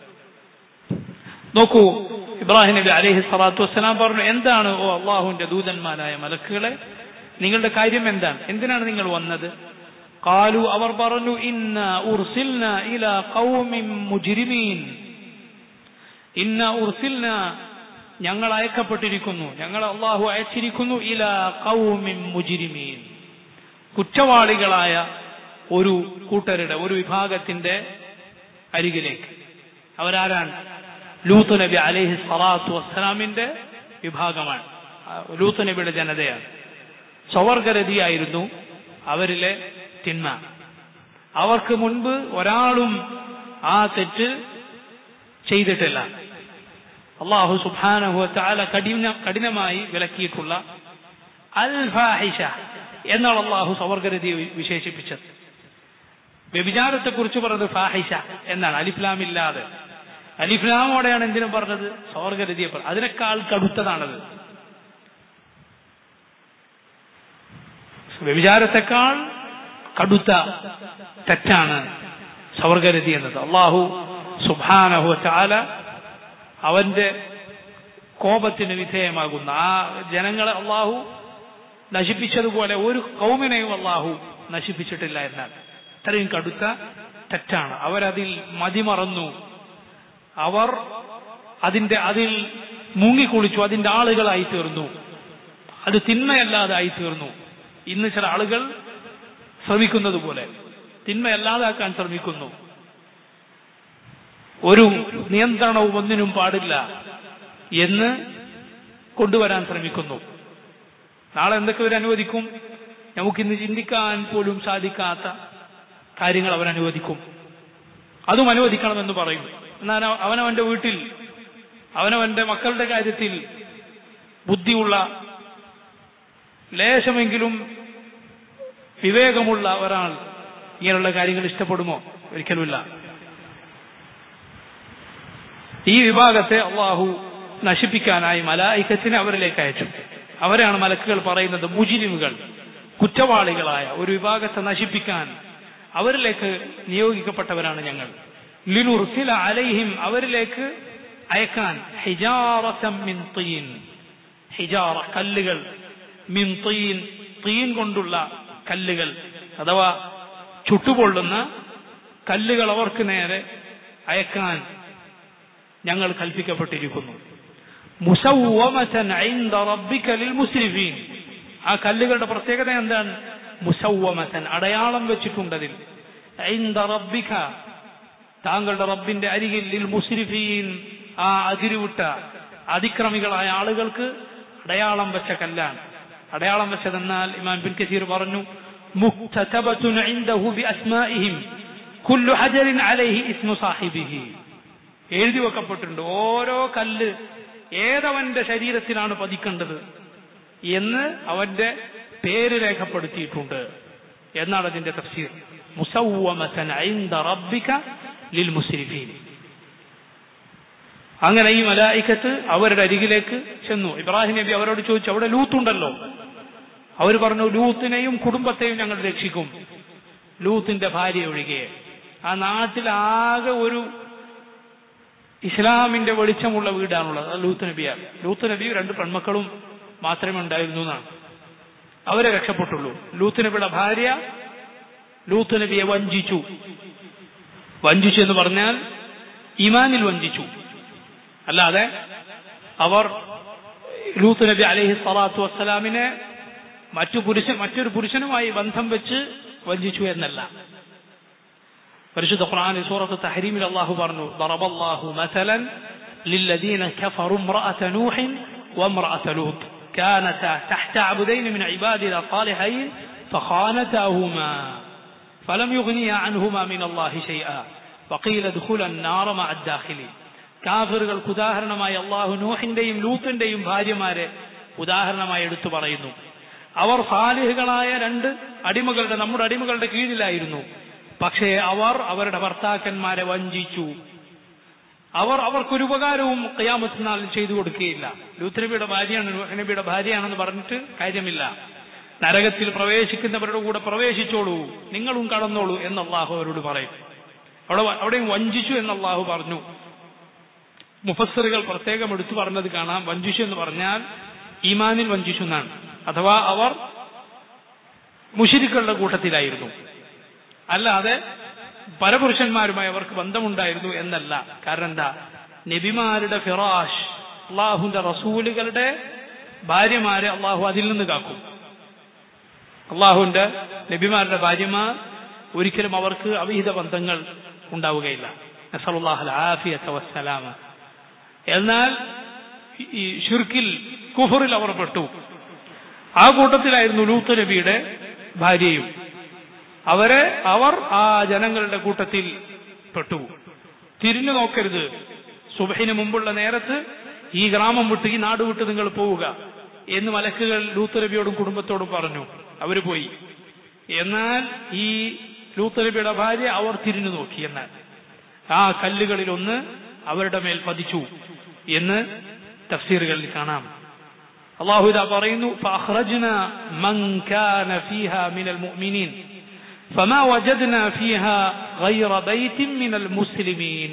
നോക്കൂ ഇബ്രാഹിം നബി അലൈഹി സ്വലാത്തു വസ്സലാം പറഞ്ഞു എന്താണ് ഓ അള്ളാഹുവിന്റെ ദൂതന്മാരായ മലക്കുകളെ നിങ്ങളുടെ കാര്യം എന്താണ് എന്തിനാണ് നിങ്ങൾ വന്നത് കാലു അവർ പറഞ്ഞു ഇന്ന ഉർസിൽന ഇല ഖൗമിൻ മുജ്രിമീൻ ഇന്ന ഉർസിൽന ഞങ്ങൾ അയക്കപ്പെട്ടിരിക്കുന്നു ഞങ്ങൾ അള്ളാഹു അയച്ചിരിക്കുന്നു ഇല ഖൗമിൻ മുജ്രിമീൻ കുറ്റവാളികളായ ഒരു കൂട്ടരുടെ ഒരു വിഭാഗത്തിന്റെ അരികിലേക്ക് അവരാരാണ് ലൂത്ത് നബി അലൈഹി സ്വലാത്തു വസ്സലാമിന്റെ വിഭാഗമാണ് ലൂത്ത് നബിയുടെ ജനതയാണ് സ്വവർഗരതിയായിരുന്നു അവരിലെ തിന്മ അവർക്ക് മുൻപ് ഒരാളും ആ തെറ്റ് ചെയ്തിട്ടില്ല അള്ളാഹു സുബാനഹു താല കഠിന കഠിനമായി വിലക്കിയിട്ടുള്ള അൽ ഫാഹിഷ എന്നാണ് അള്ളാഹു സ്വവർഗരതി വിശേഷിപ്പിച്ചത് വ്യഭിചാരത്തെ കുറിച്ച് പറഞ്ഞത് ഫാഹിഷ എന്നാണ് അലിഫ്ലാമില്ലാതെ അലിഫ്ലാമോടെയാണ് എന്തിനും പറഞ്ഞത് സ്വർഗരതിയെ പറഞ്ഞത് അതിനേക്കാൾ കടുത്തതാണത് വ്യഭിചാരത്തെക്കാൾ കടുത്ത തെറ്റാണ് സ്വർഗരതി എന്നത് അള്ളാഹു സുബാനഹു ചാല അവന്റെ കോപത്തിന് വിധേയമാകുന്ന ആ ജനങ്ങളെ അള്ളാഹു നശിപ്പിച്ചതുപോലെ ഒരു കൗമിനെയും അള്ളാഹു നശിപ്പിച്ചിട്ടില്ല എന്നാൽ ഇത്രയും കടുത്ത തെറ്റാണ് അവരതിൽ മതിമറന്നു അവർ അതിന്റെ അതിൽ മുങ്ങിക്കുളിച്ചു അതിന്റെ ആളുകളായി തീർന്നു അത് തിന്മയല്ലാതായി തീർന്നു ഇന്ന് ചില ആളുകൾ ശ്രമിക്കുന്നത് പോലെ തിന്മയല്ലാതാക്കാൻ ശ്രമിക്കുന്നു ഒരു നിയന്ത്രണവും ഒന്നിനും പാടില്ല എന്ന് കൊണ്ടുവരാൻ ശ്രമിക്കുന്നു നാളെ എന്തൊക്കെ ഇവർ അനുവദിക്കും നമുക്കിന്ന് ചിന്തിക്കാൻ പോലും സാധിക്കാത്ത കാര്യങ്ങൾ അവൻ അനുവദിക്കും അതും അനുവദിക്കണമെന്ന് പറയും എന്നാൽ അവനവന്റെ വീട്ടിൽ അവനവന്റെ മക്കളുടെ കാര്യത്തിൽ ബുദ്ധിയുള്ള ലേശമെങ്കിലും വിവേകമുള്ള ഒരാൾ ഇങ്ങനെയുള്ള കാര്യങ്ങൾ ഇഷ്ടപ്പെടുമോ ഒരിക്കലുമില്ല ഈ വിഭാഗത്തെ അള്ളാഹു നശിപ്പിക്കാനായി മലായിക്കത്തിനെ അവരിലേക്ക് അയച്ചു അവരാണ് മലക്കുകൾ പറയുന്നത് മുജിരിമുകൾ കുറ്റവാളികളായ ഒരു വിഭാഗത്തെ നശിപ്പിക്കാൻ അവരിലേക്ക് നിയോഗിക്കപ്പെട്ടവരാണ് ഞങ്ങൾ ലിനുർസില അലൈഹിം അവരിലേക്ക് അയക്കാൻ ഹിജാറസം മിൻ തീൻ ഹിജാറ കല്ലുകൾ മിൻ തീൻ തീൻ കൊണ്ടുള്ള കല്ലുകൾ അഥവാ ചുട്ടുപൊള്ളുന്ന കല്ലുകൾ അവർക്ക് നേരെ അയക്കാൻ ഞങ്ങൾ കൽപ്പിക്കപ്പെട്ടിരിക്കുന്നു മുസവ്വമതൻ ഐന്ദ റബ്ബിക ലിൽ മുസ്രിഫീൻ ആ കല്ലുകളുടെ പ്രത്യേകത എന്താണ് മുസവ്വമതൻ അടയാളം വെച്ചിട്ടുണ്ടതിൽ ഐന്ദ റബ്ബിക താങ്കളുടെ റബ്ബിന്റെ അരികിൽ ലിൽ മുസ്രിഫീൻ ആ അതിരുവിട്ട അതിക്രമികളായ ആളുകൾക്ക് അടയാളം വെച്ച കല്ലാണ് അടയാളം വെച്ചതെന്നാൽ ഇമാം ബിൻ കസീർ പറഞ്ഞു മുക്തബത്തുൻ ഇൻദഹു ബിഅസ്മാഇഹിം കുല്ലു ഹജറിൻ അലൈഹി ഇസ്മു സാഹിബിഹി എഴുതി വെക്കപ്പെട്ടിട്ടുണ്ട് ഓരോ കല്ല് ഏതവന്റെ ശരീരത്തിലാണ് പതിക്കേണ്ടത് എന്ന് അവന്റെ പേര് രേഖപ്പെടുത്തിയിട്ടുണ്ട് എന്നാണ് അതിന്റെ തഫ്സീർ മുസവ്വമതൻ ഐന്ദ റബ്ബിക ലിൽ മുസ്രിഫീൻ അങ്ങനെ ഈ മലായിക്കത്ത് അവരുടെ അരികിലേക്ക് ചെന്നു ഇബ്രാഹിം നബി അവരോട് ചോദിച്ചു അവിടെ ലൂത്തുണ്ടല്ലോ അവർ പറഞ്ഞു ലൂത്തിനെയും കുടുംബത്തെയും ഞങ്ങൾ രക്ഷിക്കും ലൂത്തിന്റെ ഭാര്യ ഒഴികെ ആ നാട്ടിലാകെ ഒരു ഇസ്ലാമിന്റെ വെളിച്ചമുള്ള വീടാണുള്ളത് അത് ലൂത്ത് നബിയാണ് ലൂത്ത് നബിയും രണ്ട് പെൺമക്കളും മാത്രമേ ഉണ്ടായിരുന്നു എന്നാണ് അവരെ രക്ഷപ്പെട്ടുള്ളൂ ലൂത്ത് നബിയുടെ ഭാര്യ ലൂത്ത് നബിയെ വഞ്ചിച്ചു വഞ്ചിച്ചു എന്ന് പറഞ്ഞാൽ ഇമാനിൽ വഞ്ചിച്ചു അല്ലാതെ അവർ ലൂത്ത് നബി അലഹി സ്വലാത്തു വസ്സലാമിനെ മറ്റു പുരുഷൻ മറ്റൊരു പുരുഷനുമായി ബന്ധം വെച്ച് വഞ്ചിച്ചു എന്നല്ല പരിശുദ്ധ ഖുർആനിൽ സൂറത്ത് തഹരീമിൽ അള്ളാഹു പറഞ്ഞു ضربallahu مثلا للذين كفروا امرأة نوح وامرأة لوط كانتا تحت عبدين من عبادنا الصالحين فخانتاهما فلم يغنيا عنهما من الله شيئا وقيل ادخلا النار مع الداخلين കാഫിറുകൾക്ക് ഉദാഹരണമായി അള്ളാഹു നൂഹിന്റെയും ലൂത്തിന്റെയും ഭാര്യമാരെ ഉദാഹരണമായി എടുത്തു പറയുന്നു അവർ സാലിഹുകളായ രണ്ട് അടിമകളുടെ നമ്മുടെ അടിമകളുടെ കീഴിലായിരുന്നു പക്ഷേ അവർ അവരുടെ ഭർത്താക്കന്മാരെ വഞ്ചിച്ചു അവർ അവർക്കൊരു ഉപകാരവും കയ്യാമത്ത് നാളിൽ ചെയ്തു കൊടുക്കുകയില്ല ലൂത്ത് നബിയുടെ ഭാര്യയാണ് നൂഹ് നബിയുടെ ഭാര്യയാണെന്ന് പറഞ്ഞിട്ട് കാര്യമില്ല നരകത്തിൽ പ്രവേശിക്കുന്നവരുടെ കൂടെ പ്രവേശിച്ചോളൂ നിങ്ങളും കടന്നോളൂ എന്ന് അള്ളാഹു അവരോട് പറയും അവിടെ അവിടെയും വഞ്ചിച്ചു എന്ന് അള്ളാഹു പറഞ്ഞു മുഫസ്സറുകൾ പ്രത്യേകം എടുത്തു പറഞ്ഞത് കാണാം വഞ്ചിച്ചു എന്ന് പറഞ്ഞാൽ ഈമാനിൽ വഞ്ചിച്ചു എന്നാണ് അഥവാ അവർ മുഷിരിക്കളുടെ കൂട്ടത്തിലായിരുന്നു അല്ലാതെ പരപുരുഷന്മാരുമായി അവർക്ക് ബന്ധമുണ്ടായിരുന്നു എന്നല്ല കാരണം എന്താ നബിമാരുടെ ഫിറാഷ് അള്ളാഹുന്റെ റസൂലുകളുടെ ഭാര്യമാരെ അള്ളാഹു അതിൽ നിന്ന് കാക്കും അള്ളാഹുവിന്റെ നബിമാരുടെ ഭാര്യമാർ ഒരിക്കലും അവർക്ക് അവിഹിത ബന്ധങ്ങൾ ഉണ്ടാവുകയില്ല നസറുല്ലാഹൽ ആഫിയത്ത് വസ്സലാമ എന്നാൽ ഈ ഷിർക്കിൽ കുഫറിൽ അവർ പെട്ടു ആ കൂട്ടത്തിലായിരുന്നു ലൂത്ത് നബിയുടെ ഭാര്യയും അവരെ അവർ ആ ജനങ്ങളുടെ കൂട്ടത്തിൽ പെട്ടു തിരിഞ്ഞു നോക്കരുത് സുബഹിന് മുമ്പുള്ള നേരത്ത് ഈ ഗ്രാമം വിട്ട് ഈ നാട് വിട്ട് നിങ്ങൾ പോവുക എന്ന് മലക്കുകൾ ലൂത്ത് നബിയോടും കുടുംബത്തോടും പറഞ്ഞു അവര് പോയി എന്നാൽ ഈ ലൂത്ത് നബിയുടെ ഭാര്യ അവർ തിരിഞ്ഞു നോക്കി എന്നാൽ ആ കല്ലുകളിൽ ഒന്ന് അവരുടെ മേൽ പതിച്ചു എന്ന് തഫ്സീറുകളിൽ കാണാം അള്ളാഹു ഇതാ പറയുന്നു فأخرجنا من كان فيها من المؤمنين فما وجدنا فيها غير بيت من المسلمين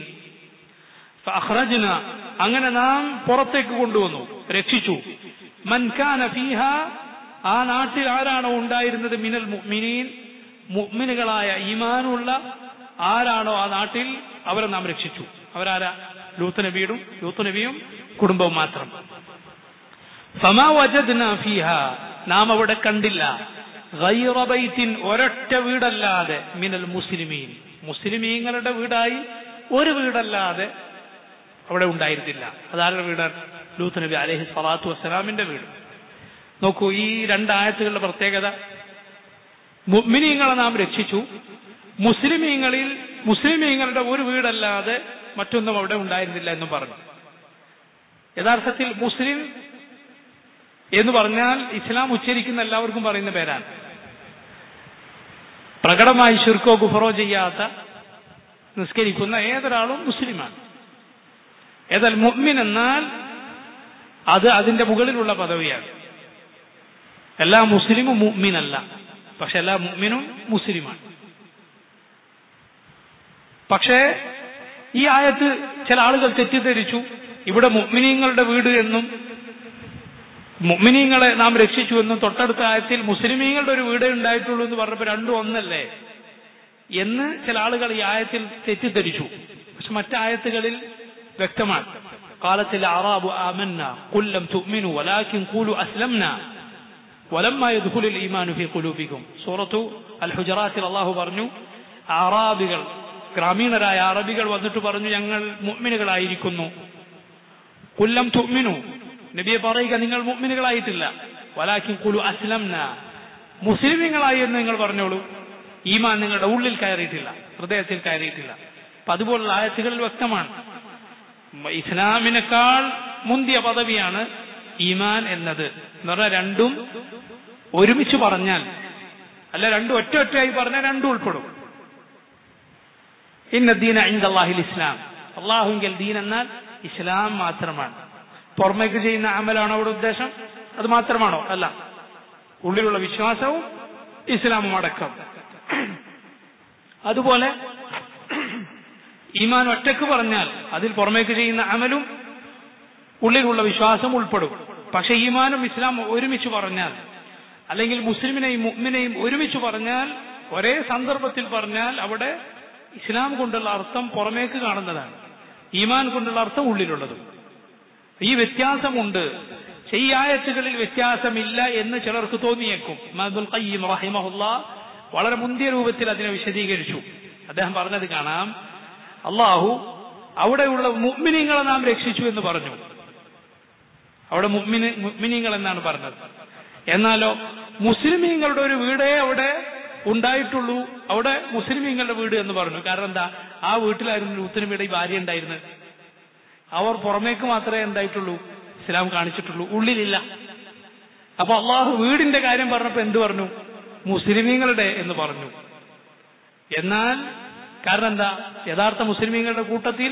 فأخرجنا അങ്ങനെ നാം പുറത്തേക്ക് കൊണ്ടുവന്നു രക്ഷിച്ചു മൻ കാന ഫീഹ ആ നാട്ടിൽ ആരാണോ ഉണ്ടായിരുന്നത് മിനൽ മുഅ്മിനീൻ മുഅ്മിനുകളായ ഈമാനുള്ള ആരാണോ ആ നാട്ടിൽ അവരെ നാം രക്ഷിച്ചു അവരാരാ ലൂത്ത് നബിയും ലൂത്ത് നബിയും കുടുംബവും മാത്രം ഫമാ വജദ്ന ഫീഹ നാം അവിടെ കണ്ടില്ല ഗൈറ ബൈത്തിൻ ഒരൊറ്റ വീടല്ലാതെ മിനൽ മുസ്ലിമീൻ മുസ്ലിമീങ്ങളുടെ വീടായി ഒരു വീടല്ലാതെ അവിടെ ഉണ്ടായിരുന്നില്ല അതാരുടെ വീടാണ് ലൂത്ത് നബി അലഹി സ്വലാത്തു വസ്സലാമിന്റെ വീട് നോക്കൂ ഈ രണ്ടായത്തുകളുടെ പ്രത്യേകത മുഅ്മിനീങ്ങളെ നാം രക്ഷിച്ചു മുസ്ലിമീങ്ങളിൽ മുസ്ലിമീങ്ങളുടെ ഒരു വീടല്ലാതെ മറ്റൊന്നും അവിടെ ഉണ്ടായിരുന്നില്ല എന്നും പറഞ്ഞു യഥാർത്ഥത്തിൽ മുസ്ലിം എന്ന് പറഞ്ഞാൽ ഇസ്ലാം ഉച്ചരിക്കുന്ന എല്ലാവർക്കും പറയുന്ന പേരാണ് പ്രകടമായി ശിർക്കോ കുഫറോ ചെയ്യാത്ത നിസ്കരിക്കുന്ന ഏതൊരാളും മുസ്ലിമാണ് ഏതായാൽ മുഅ്മിൻ എന്നാൽ അത് അതിന്റെ മുകളിലുള്ള പദവിയാണ് എല്ലാ മുസ്ലിമും മുഅ്മിനല്ല പക്ഷെ എല്ലാ മുഅ്മിനും മുസ്ലിമാണ് പക്ഷേ ഈ ആയത്ത് ചില ആളുകൾ തെറ്റിദ്ധരിച്ചു ഇവിടെ മുഅ്മിനീങ്ങളുടെ വീട് എന്നും മുഅ്മിനീങ്ങളെ നാം രക്ഷിച്ചു എന്നും തൊട്ടടുത്ത ആയത്തിൽ മുസ്ലിമീങ്ങളുടെ ഒരു വീടേ ഉണ്ടായിട്ടുള്ളൂ എന്ന് പറഞ്ഞപ്പോൾ രണ്ടും ഒന്നല്ലേ എന്ന് ചില ആളുകൾ ഈ ആയത്തിൽ തെറ്റിദ്ധരിച്ചു പക്ഷെ മറ്റായത്തുകളിൽ വ്യക്തമാണ് قالت الأعراب آمنا قل لم تؤمنوا ولكن قولوا أسلمنا ولما يدخل الإيمان في قلوبكم സൂറത്തു അൽ ഹുജറാത്തിൽ അള്ളാഹു പറഞ്ഞു അറാബികൾ ഗ്രാമീണരായ അറബികൾ വന്നിട്ട് പറഞ്ഞു ഞങ്ങൾ മുഅ്മിനുകളായിരിക്കുന്നു കുല്ലം തുഅ്മിനു നബിയെ പറയുക നിങ്ങൾ മുഅ്മിനുകളായിട്ടില്ല വലാക്കിൻ കുലു അസ്ലംന മുസ്ലിമീങ്ങളായി എന്ന് നിങ്ങൾ പറഞ്ഞോളൂ ഈമാൻ നിങ്ങളുടെ ഉള്ളിൽ കയറിയിട്ടില്ല ഹൃദയത്തിൽ കയറിയിട്ടില്ല അപ്പൊ അതുപോലുള്ള ആയത്തുകളിൽ വ്യക്തമാണ് ഇസ്ലാമിനേക്കാൾ മുന്തിയ പദവിയാണ് ഈമാൻ എന്നത് എന്ന് പറഞ്ഞാൽ രണ്ടും ഒരുമിച്ച് പറഞ്ഞാൽ അല്ല രണ്ടും ഒറ്റ ഒറ്റയായി പറഞ്ഞാൽ രണ്ടും ഉൾപ്പെടും ഇന്ന ദീന ഇന്ദാഹിൽ ഇസ്ലാം അള്ളാഹുങ്കൽ ദീൻ എന്നാൽ ഇസ്ലാം മാത്രമാണ് പുറമേക്ക് ചെയ്യുന്ന അമലാണോ അവിടെ ഉദ്ദേശം അത് മാത്രമാണോ അല്ല ഉള്ളിലുള്ള വിശ്വാസവും ഇസ്ലാമും അടക്കം അതുപോലെ ഈമാൻ ഒറ്റക്ക് പറഞ്ഞാൽ അതിൽ പുറമേക്ക് ചെയ്യുന്ന അമലും ഉള്ളിലുള്ള വിശ്വാസം ഉൾപ്പെടും പക്ഷെ ഈമാനും ഇസ്ലാം ഒരുമിച്ച് പറഞ്ഞാൽ അല്ലെങ്കിൽ മുസ്ലിമിനെയും മുഅ്മിനെയും ഒരുമിച്ച് പറഞ്ഞാൽ ഒരേ സന്ദർഭത്തിൽ പറഞ്ഞാൽ അവിടെ ഇസ്ലാം കൊണ്ടുള്ള അർത്ഥം പുറമേക്ക് കാണുന്നതാണ് ഈമാൻ കൊണ്ടുള്ള അർത്ഥം ഉള്ളിലുള്ളതും ഈ വ്യത്യാസമുണ്ട് പക്ഷെ ഈ ആയത്തുകളിൽ വ്യത്യാസമില്ല എന്ന് ചിലർക്ക് തോന്നിയേക്കും ഇമാമുൽ ഖയ്യിം റഹിമഹുല്ല വളരെ മുന്തിയ രൂപത്തിൽ അതിനെ വിശദീകരിച്ചു അദ്ദേഹം പറഞ്ഞത് കാണാം അള്ളാഹു അവിടെയുള്ള മുഅ്മിനീങ്ങളെ നാം രക്ഷിച്ചു എന്ന് പറഞ്ഞു അവിടെ മുഅ്മിന് മുഅ്മിനീങ്ങൾ എന്നാണ് പറഞ്ഞത് എന്നാലോ മുസ്ലിമീങ്ങളുടെ ഒരു വീടേ അവിടെ ഉണ്ടായിട്ടുള്ളൂ അവിടെ മുസ്ലിമീങ്ങളുടെ വീട് എന്ന് പറഞ്ഞു കാരണം എന്താ ആ വീട്ടിലായിരുന്നു ലൂത്തിനുമിടെ ഭാര്യ ഉണ്ടായിരുന്നത് അവർ പുറമേക്ക് മാത്രമേ എന്തായിട്ടുള്ളൂ ഇസ്ലാം കാണിച്ചിട്ടുള്ളൂ ഉള്ളിലില്ല അപ്പൊ അള്ളാഹു വീടിന്റെ കാര്യം പറഞ്ഞപ്പോ എന്ത് പറഞ്ഞു മുസ്ലിമീങ്ങളുടെ എന്ന് പറഞ്ഞു എന്നാൽ കാരണം എന്താ യഥാർത്ഥ മുസ്ലിമീങ്ങളുടെ കൂട്ടത്തിൽ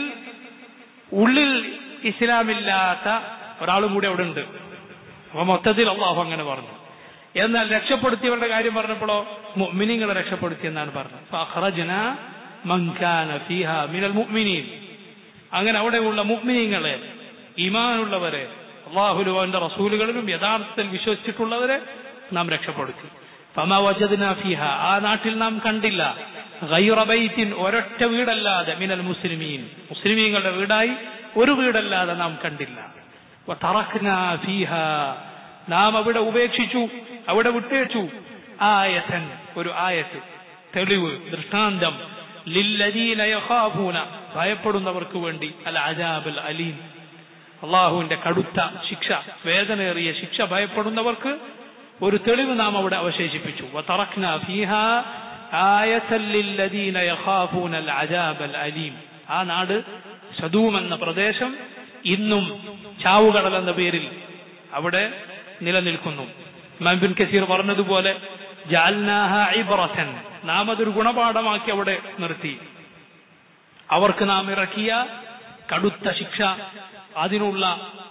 ഉള്ളിൽ ഇസ്ലാമില്ലാത്ത ഒരാളും കൂടി അവിടെ ഉണ്ട് അപ്പൊ മൊത്തത്തിൽ അള്ളാഹു അങ്ങനെ പറഞ്ഞു എന്നാൽ രക്ഷപ്പെടുത്തിയവരുടെ കാര്യം പറഞ്ഞപ്പോഴോ മുഅ്മിനീങ്ങളെ രക്ഷപ്പെടുത്തി എന്നാണ് പറഞ്ഞത് ഫഅഖ്റജ്ന മൻ കാന ഫീഹാ മിനൽ മുഅ്മിനീൻ അങ്ങനെ അവിടെയുള്ള മുഅ്മിനീങ്ങളെ ഈമാനുള്ളവരെ അള്ളാഹുലും അവന്റെ റസൂലുകളിലും യഥാർത്ഥത്തിൽ വിശ്വസിച്ചിട്ടുള്ളവരെ നാം രക്ഷപ്പെടുത്തി ഫമ വജദ്ന ഫീഹ ആ നാട്ടിൽ നാം കണ്ടില്ല ഗൈറ ബൈത്തിൻ ഒരൊറ്റ വീടല്ലാതെ മിനൽ മുസ്ലിമീൻ മുസ്ലിമീങ്ങളുടെ വീടായി ഒരു വീടല്ലാതെ നാം കണ്ടില്ല വതറക്ന ഫീഹ നാം അവിടെ ഉപേക്ഷിച്ചു അവിടെ വിട്ടേച്ചു ആയത്തൻ ഒരു ആയത്ത് തെളിവ് ദൃഷ്ടാന്തം ലില്ലദീന യഖാഫൂന ഭയപ്പെടുന്നവർക്ക് വേണ്ടി അൽ അജാബൽ അലീം അള്ളാഹുവിന്റെ കടുത്ത ശിക്ഷ വേദനേറിയ ശിക്ഷ ഭയപ്പെടുന്നവർക്ക് ഒരു തെളിവ് നാം അവിടെ അവശേഷിപ്പിച്ചു വതറക്ന ഫീഹ ആയത്തൻ ലില്ലദീന യഖാഫൂന അൽ അജാബൽ അലീം ആ നാട് സദൂം എന്ന പ്രദേശം ഇന്നും ചാവുകടൽ എന്ന പേരിൽ അവിടെ നിലനിൽക്കുന്നു ഇമാം കസീർ പറഞ്ഞതുപോലെ ജാൽനാഹ ഇബ്രസൻ നാം അതൊരു ഗുണപാഠമാക്കി അവിടെ നിർത്തി അവർക്ക് നാം ഇറക്കിയ കടുത്ത ശിക്ഷ അതിനുള്ള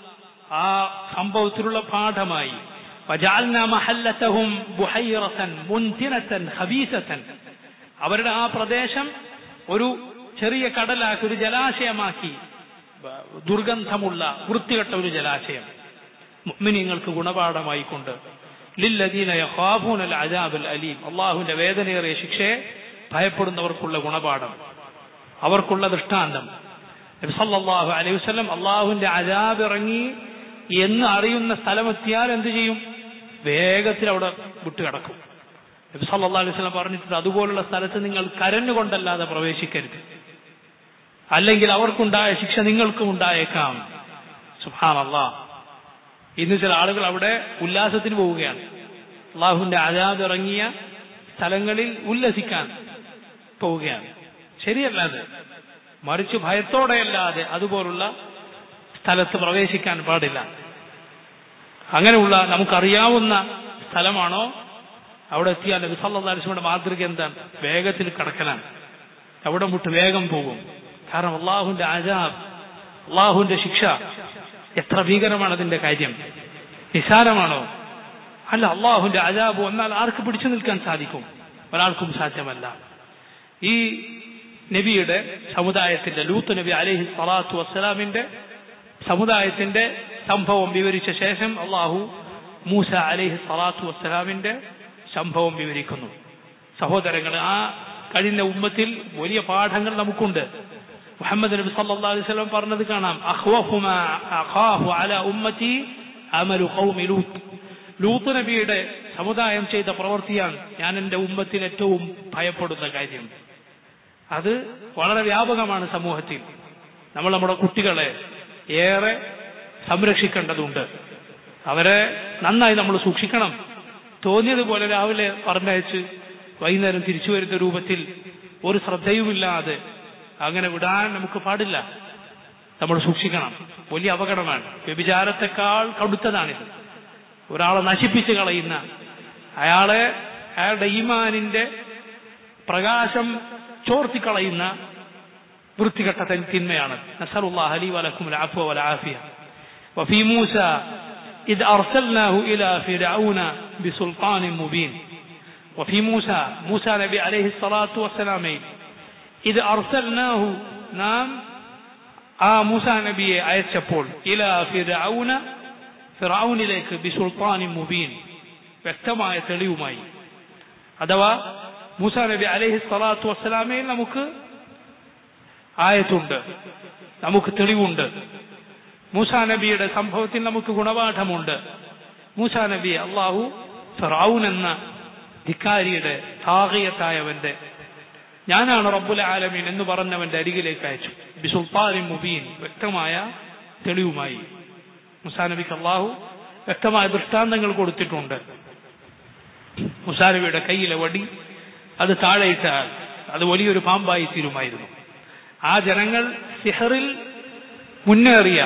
ആ സംഭവത്തിലുള്ള പാഠമായി وجعلنا محلتهم بحيرة منتنة خبيثة അവരുടെ ആ പ്രദേശം ഒരു ചെറിയ കടലാക്കി ഒരു ജലാശയമാക്കി ദുർഗന്ധമുള്ള വൃത്തികെട്ട ഒരു ജലാശയം മുഅ്മിനീങ്ങൾക്ക് ഗുണപാഠമായി കൊണ്ട് ലില്ലദീന യഖാഫൂന അൽ അജാബൽ അലീം അള്ളാഹുവിന്റെ വേദനയേറിയ ശിക്ഷയെ ഭയപ്പെടുന്നവർക്കുള്ള ഗുണപാഠം അവർക്കുള്ള ദൃഷ്ടാന്തം നബി സല്ലല്ലാഹു അലൈഹി വസല്ലം അള്ളാഹുവിന്റെ അജാബ് ഇറങ്ങി എന്ന് അറിയുന്ന സ്ഥലമെത്തിയാൽ എന്ത് ചെയ്യും വേഗത്തിൽ അവിടെ വിട്ടുകിടക്കും നബി സല്ലല്ലാഹു അലൈഹി വസല്ലം പറഞ്ഞിട്ടുണ്ട് അതുപോലുള്ള സ്ഥലത്ത് നിങ്ങൾ കരഞ്ഞുകൊണ്ടല്ലാതെ പ്രവേശിക്കരുത് അല്ലെങ്കിൽ അവർക്കുണ്ടായ ശിക്ഷ നിങ്ങൾക്കും ഉണ്ടായേക്കാം സുഹാനല്ലാ ഇന്ന് ചില ആളുകൾ അവിടെ ഉല്ലാസത്തിന് പോവുകയാണ് അള്ളാഹുവിന്റെ അജാദ് ഇറങ്ങിയ സ്ഥലങ്ങളിൽ ഉല്ലസിക്കാൻ പോവുകയാണ് ശരിയല്ല അത് മറിച്ച് ഭയത്തോടെയല്ലാതെ അതുപോലുള്ള സ്ഥലത്ത് പ്രവേശിക്കാൻ പാടില്ല അങ്ങനെയുള്ള നമുക്കറിയാവുന്ന സ്ഥലമാണോ അവിടെ എത്തിയാൽ നബി സല്ലല്ലാഹു അലൈഹി വസല്ലമയുടെ മാതൃക എന്താണ് വേഗത്തിൽ കടക്കലാണ് അവിടെ വിട്ട് വേഗം പോകും കാരണം അള്ളാഹുവിന്റെ അജാബ് അള്ളാഹുവിന്റെ ശിക്ഷ എത്ര ഭീകരമാണ് അതിന്റെ കാര്യം നിസാരമാണോ അല്ല അള്ളാഹുവിന്റെ അജാബ് എന്നാൽ ആർക്ക് പിടിച്ചു നിൽക്കാൻ സാധിക്കും ഒരാൾക്കും സാധ്യമല്ല ഈ നബിയുടെ സമുദായത്തിന്റെ ലൂത്ത് നബി അലഹി സ്വലാത്തു വസ്സലാമിന്റെ സമുദായത്തിന്റെ സംഭവം വിവരിച്ച ശേഷം അള്ളാഹു മൂസ അലഹി സ്വലാത്തു വസ്സലാമിന്റെ സംഭവം വിവരിക്കുന്നു സഹോദരങ്ങൾ ആ കഴിഞ്ഞ ഉമ്മത്തിൽ വലിയ പാഠങ്ങൾ നമുക്കുണ്ട് മുഹമ്മദ് നബി സല്ലല്ലാഹു അലൈഹി വസല്ലം പറഞ്ഞത് കാണാം അഖ്വഫുമാ അഖാഹു അല ഉമ്മത്തി അമലു ഖൗമി ലൂത്ത് ലൂത്ത് നബിയുടെ സമുദായം ചെയ്ത പ്രവൃത്തിയാണ് ഞാൻ എൻ്റെ ഉമ്മത്തിൽ ഏറ്റവും ഭയപ്പെടുന്ന കാര്യം അത് വളരെ വ്യാപകമാണ് സമൂഹത്തിൽ നമ്മൾ നമ്മുടെ കുട്ടികളെ ഏറെ സംരക്ഷിക്കേണ്ടതുണ്ട് അവരെ നന്നായി നമ്മൾ സൂക്ഷിക്കണം തോന്നിയതുപോലെ രാവിലെ പറഞ്ഞയച്ച് വൈകുന്നേരം തിരിച്ചു വരുന്ന രൂപത്തിൽ ഒരു ശ്രദ്ധയുമില്ലാതെ അങ്ങനെ വിടാൻ നമുക്ക് പാടില്ല നമ്മൾ സൂക്ഷിക്കണം വലിയ അപകടമാണ് വ്യഭിചാരത്തെക്കാൾ കടുത്തതാണിത് ഒരാളെ നശിപ്പിച്ച് കളയുന്ന അയാളെ അയാളുടെ ഈമാനിന്റെ പ്രകാശം ചോർത്തിക്കളയുന്ന വൃത്തികെട്ട തിന്മയാണ് നസറുല്ലാഹ് അലി വലക്കും العفو والعافية وفي موسى إذ أرسلناه إلى فرعون بسلطان مبين وفي موسى موسى نبي عليه الصلاة والسلام إذ أرسلناه نام ആ മൂസ നബിയെ അയച്ചപ്പോൾ ഇല ഫിറൌന ഫിറൌനിലേക്ക് ബിസുൽത്താനി മുബീൻ വ്യക്തമായ തെളിവുമായി അഥവാ മൂസ നബി അലൈഹി സ്വലാത്തു വസ്സലാമയിൽ നമുക്ക് ആയത്തുണ്ട് നമുക്ക് തെളിവുണ്ട് മൂസ നബിയുടെ സംഭവത്തിൽ നമുക്ക് ഗുണപാഠമുണ്ട് മൂസ നബി അള്ളാഹു ഫിറൌൻ എന്ന ധിക്കാരിയുടെ താകിയത്തായവന്റെ ഞാനാണ് റബ്ബുൽ ആലമീൻ എന്ന് പറഞ്ഞവന്റെ അരികിലേക്ക് അയച്ചു ബിസുൽത്താനി മുബീൻ വ്യക്തമായ തെളിവുമായി മുസാ നബിക്ക് അള്ളാഹു വ്യക്തമായ ദൃഷ്ടാന്തങ്ങൾ കൊടുത്തിട്ടുണ്ട് മുസാ നബിയുടെ കയ്യിലെ വടി അത് താഴെയിട്ടാൽ അത് വലിയൊരു പാമ്പായി തീരുമായിരുന്നു ആ ജനങ്ങൾ സിഹറിൽ മുന്നേറിയ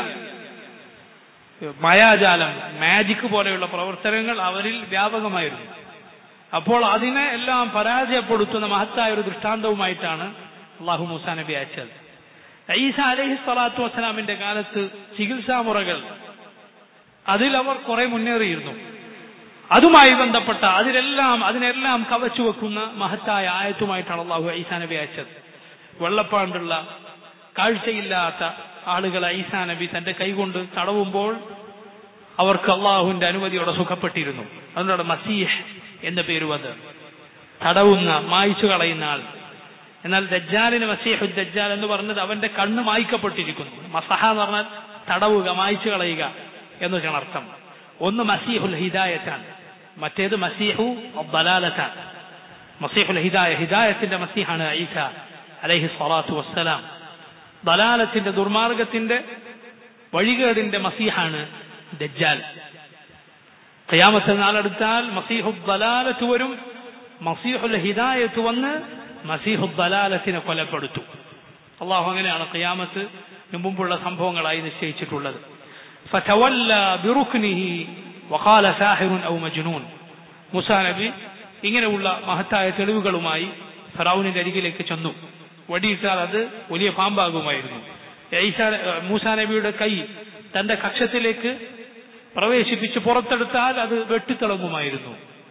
മായാജാലം മാജിക് പോലെയുള്ള പ്രവർത്തനങ്ങൾ അവരിൽ വ്യാപകമായിരുന്നു അപ്പോൾ അതിനെ എല്ലാം പരാജയപ്പെടുത്തുന്ന മഹത്തായ ഒരു ദൃഷ്ടാന്തവുമായിട്ടാണ് അള്ളാഹു മൂസാ നബി അയച്ചത് ഈസ അലഹി സ്വലാത്തു വസ്സലാമിന്റെ കാലത്ത് ചികിത്സാ മുറകൾ അതിൽ അവർ കുറെ മുന്നേറിയിരുന്നു അതുമായി ബന്ധപ്പെട്ട അതിലെല്ലാം അതിനെല്ലാം കവച്ചു വെക്കുന്ന മഹത്തായ ആയത്തുമായിട്ടാണ് അള്ളാഹു ഈസാ നബി അയച്ചത് വെള്ളപ്പാണ്ടുള്ള കാഴ്ചയില്ലാത്ത ആളുകളെ ഈസാ നബി തന്റെ കൈകൊണ്ട് തടവുമ്പോൾ അവർക്ക് അള്ളാഹുവിന്റെ അനുമതിയോടെ സുഖപ്പെട്ടിരുന്നു അതിനോട് മസീഹ് എന്ന പേര് വന്ന് തടവുന്ന മായ്ച്ചു കളയുന്ന ആൾ എന്നാൽ ദജ്ജാലിന് മസീഹു ദജ്ജാൽ എന്ന് പറഞ്ഞത് അവന്റെ കണ്ണ് മായ്ക്കപ്പെട്ടിരിക്കുന്നു മസഹ എന്ന് പറഞ്ഞാൽ തടവുക മായ്ച്ചു കളയുക എന്നൊക്കെയാണ് അർത്ഥം ഒന്ന് മസീഹുൽ ഹിദായത്താണ് മറ്റേത് മസീഹു ബലാലത്താണ് മസീഹുൽ ഹിദായ ഹിദായത്തിന്റെ മസീഹാണ് ഈസ അലൈഹി സ്വലാത്തു വസ്സലാം ബലാലത്തിന്റെ ദുർമാർഗത്തിന്റെ വഴികേടിന്റെ മസീഹാണ് ദജ്ജാൽ ഖിയാമത്ത് നാളെടുത്താൽ മസീഹു ബലാലത്ത് വരും മസീഹുൽ ഹിദായത്ത് വന്ന് മസീഹു ബലാലത്തിനെ കൊലപ്പെടുത്തു അള്ളാഹു അങ്ങനെയാണ് ഖിയാമത്ത് മുമ്പുള്ള സംഭവങ്ങളായി നിശ്ചയിച്ചിട്ടുള്ളത് فتولى بركنه وقال ساحر او مجنون മൂസാ നബി ഇങ്ങനെയുള്ള മഹത്തായ തെളിവുകളുമായി ഫറൌനിന്റെ അരികിലേക്ക് ചെന്നു വടിയിട്ടാൽ അത് വലിയ പാമ്പാകുമായിരുന്നു ഈസാ മൂസാ നബിയുടെ കൈ തന്റെ കക്ഷത്തിലേക്ക് പ്രവേശിപ്പിച്ച് പുറത്തെടുത്താൽ അത് വെട്ടിത്തിളങ്ങുമായിരുന്നു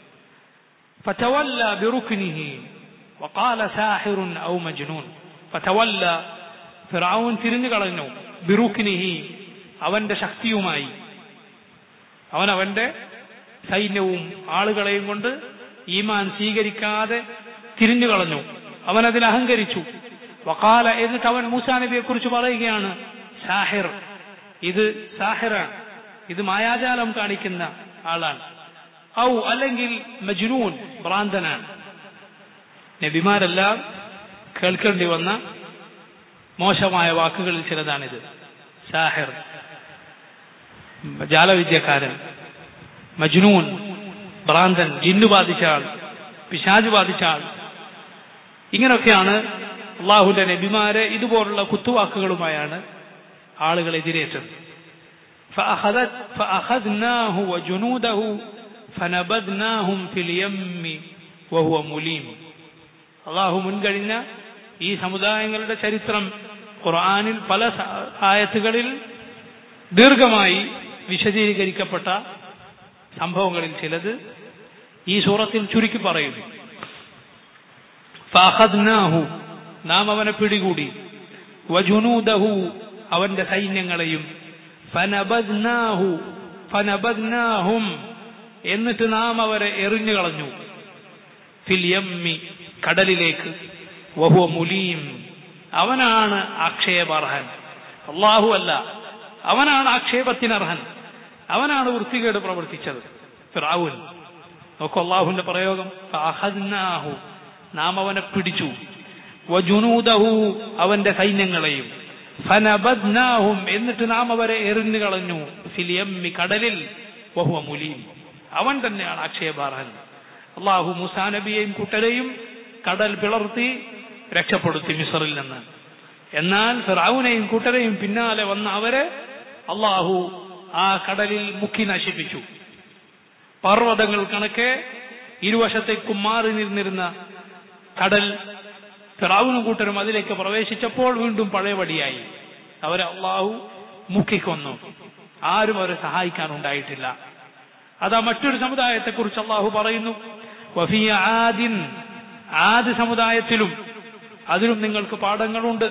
فتولى بركنه وقال ساحر او مجنون فتولى ഫിറഔൻ തിരിഞ്ഞു കളഞ്ഞു ബിറുക്കിനിഹി അവന്റെ ശക്തിയുമായി അവൻ അവന്റെ സൈന്യവും ആളുകളെയും കൊണ്ട് ഈമാൻ സ്വീകരിക്കാതെ തിരിഞ്ഞു കളഞ്ഞു അവൻ അതിൽ അഹങ്കരിച്ചു വക്കാല എന്നിട്ട് അവൻ മൂസാ നബിയെ കുറിച്ച് പറയുകയാണ് സാഹിർ ഇത് സാഹിറാണ് ഇത് മായാജാലം കാണിക്കുന്ന ആളാണ് ഔ അല്ലെങ്കിൽ മജ്നൂൻ ഭ്രാന്തനാണ് നബിമാരെല്ലാം കേൾക്കേണ്ടി വന്ന മോശമായ വാക്കുകളിൽ ചിലതാണിത് സാഹിർ ജാലവിദ്യക്കാരൻ മജ്നൂൻ ഭ്രാന്തൻ ജിന്നു ബാധിച്ച ആൾ പിശാജ് ബാധിച്ച ആൾ ഇങ്ങനെയൊക്കെയാണ് അള്ളാഹുന്റെ നബിമാരെ ഇതുപോലുള്ള കുത്തുവാക്കുകളുമായാണ് ആളുകൾ എതിരേറ്റത് فأخذناه وجنوده فنبذناهم في اليم وهو مليم അള്ളാഹു മുൻകഴിഞ്ഞ ഈ സമുദായങ്ങളുടെ ചരിത്രം ഖുർആനിൽ പല സ- ആയത്തുകളിൽ ദീർഘമായി വിശദീകരിക്കപ്പെട്ട സംഭവങ്ങളിൽ ചിലത് ഈ സൂറത്തിൽ ചുരുക്കി പറയുന്നു ഫഅഖദ്നാഹു നാം അവനെ പിടികൂടി വജുനൂദഹു അവന്റെ സൈന്യങ്ങളെയും ഫനബദ്നാഹു ഫനബദ്നാഹും എന്നിട്ട് നാം അവരെ എറിഞ്ഞു കളഞ്ഞു ഫിൽ യമ്മി കടലിലേക്ക് വഹുവ മുലീം അവനാണ് ആക്ഷേപാർഹൻ അള്ളാഹു അല്ല അവനാണ് ആക്ഷേപത്തിനർഹൻ അവനാണ് വൃത്തികേട് പ്രവർത്തിച്ചത് ഫിറാവുൻ നോക്കൂ അള്ളാഹുവിന്റെ പ്രയോഗം ഫഅഖദ്നാഹു നാം അവനെ പിടിച്ചു വജുനൂദഹു അവന്റെ സൈന്യങ്ങളെയും ഫനബദ്നാഹും എന്നിട്ട് നാം അവരെ എറിഞ്ഞു കളഞ്ഞു ഫിലിയമ്മി കടലിൽ വഹുവ മുലീം അവൻ തന്നെയാണ് അക്ഷയബാർഹൻ അള്ളാഹു മുസാ നബിയെയും കുട്ടരെയും കടൽ പിളർത്തി രക്ഷപ്പെടുത്തി മിസറിൽ നിന്ന് എന്നാൽ ഫിറൌനെയും കൂട്ടരെയും പിന്നാലെ വന്ന അവരെ അള്ളാഹു ആ കടലിൽ മുക്കി നശിപ്പിച്ചു പർവ്വതങ്ങൾ കണക്കെ ഇരുവശത്തേക്കും മാറി നിന്നിരുന്ന കടൽ ഫിറാവുനും കൂട്ടരും അതിലേക്ക് പ്രവേശിച്ചപ്പോൾ വീണ്ടും പഴയപടിയായി അവരെ അള്ളാഹു മുക്കിക്കൊന്നു ആരും അവരെ സഹായിക്കാനുണ്ടായിട്ടില്ല അതാ മറ്റൊരു സമുദായത്തെക്കുറിച്ച് അള്ളാഹു പറയുന്നു വഫിയ ആദിൻ ആദ് സമുദായത്തിലും അതിലും നിങ്ങൾക്ക് പാഠങ്ങളുണ്ട്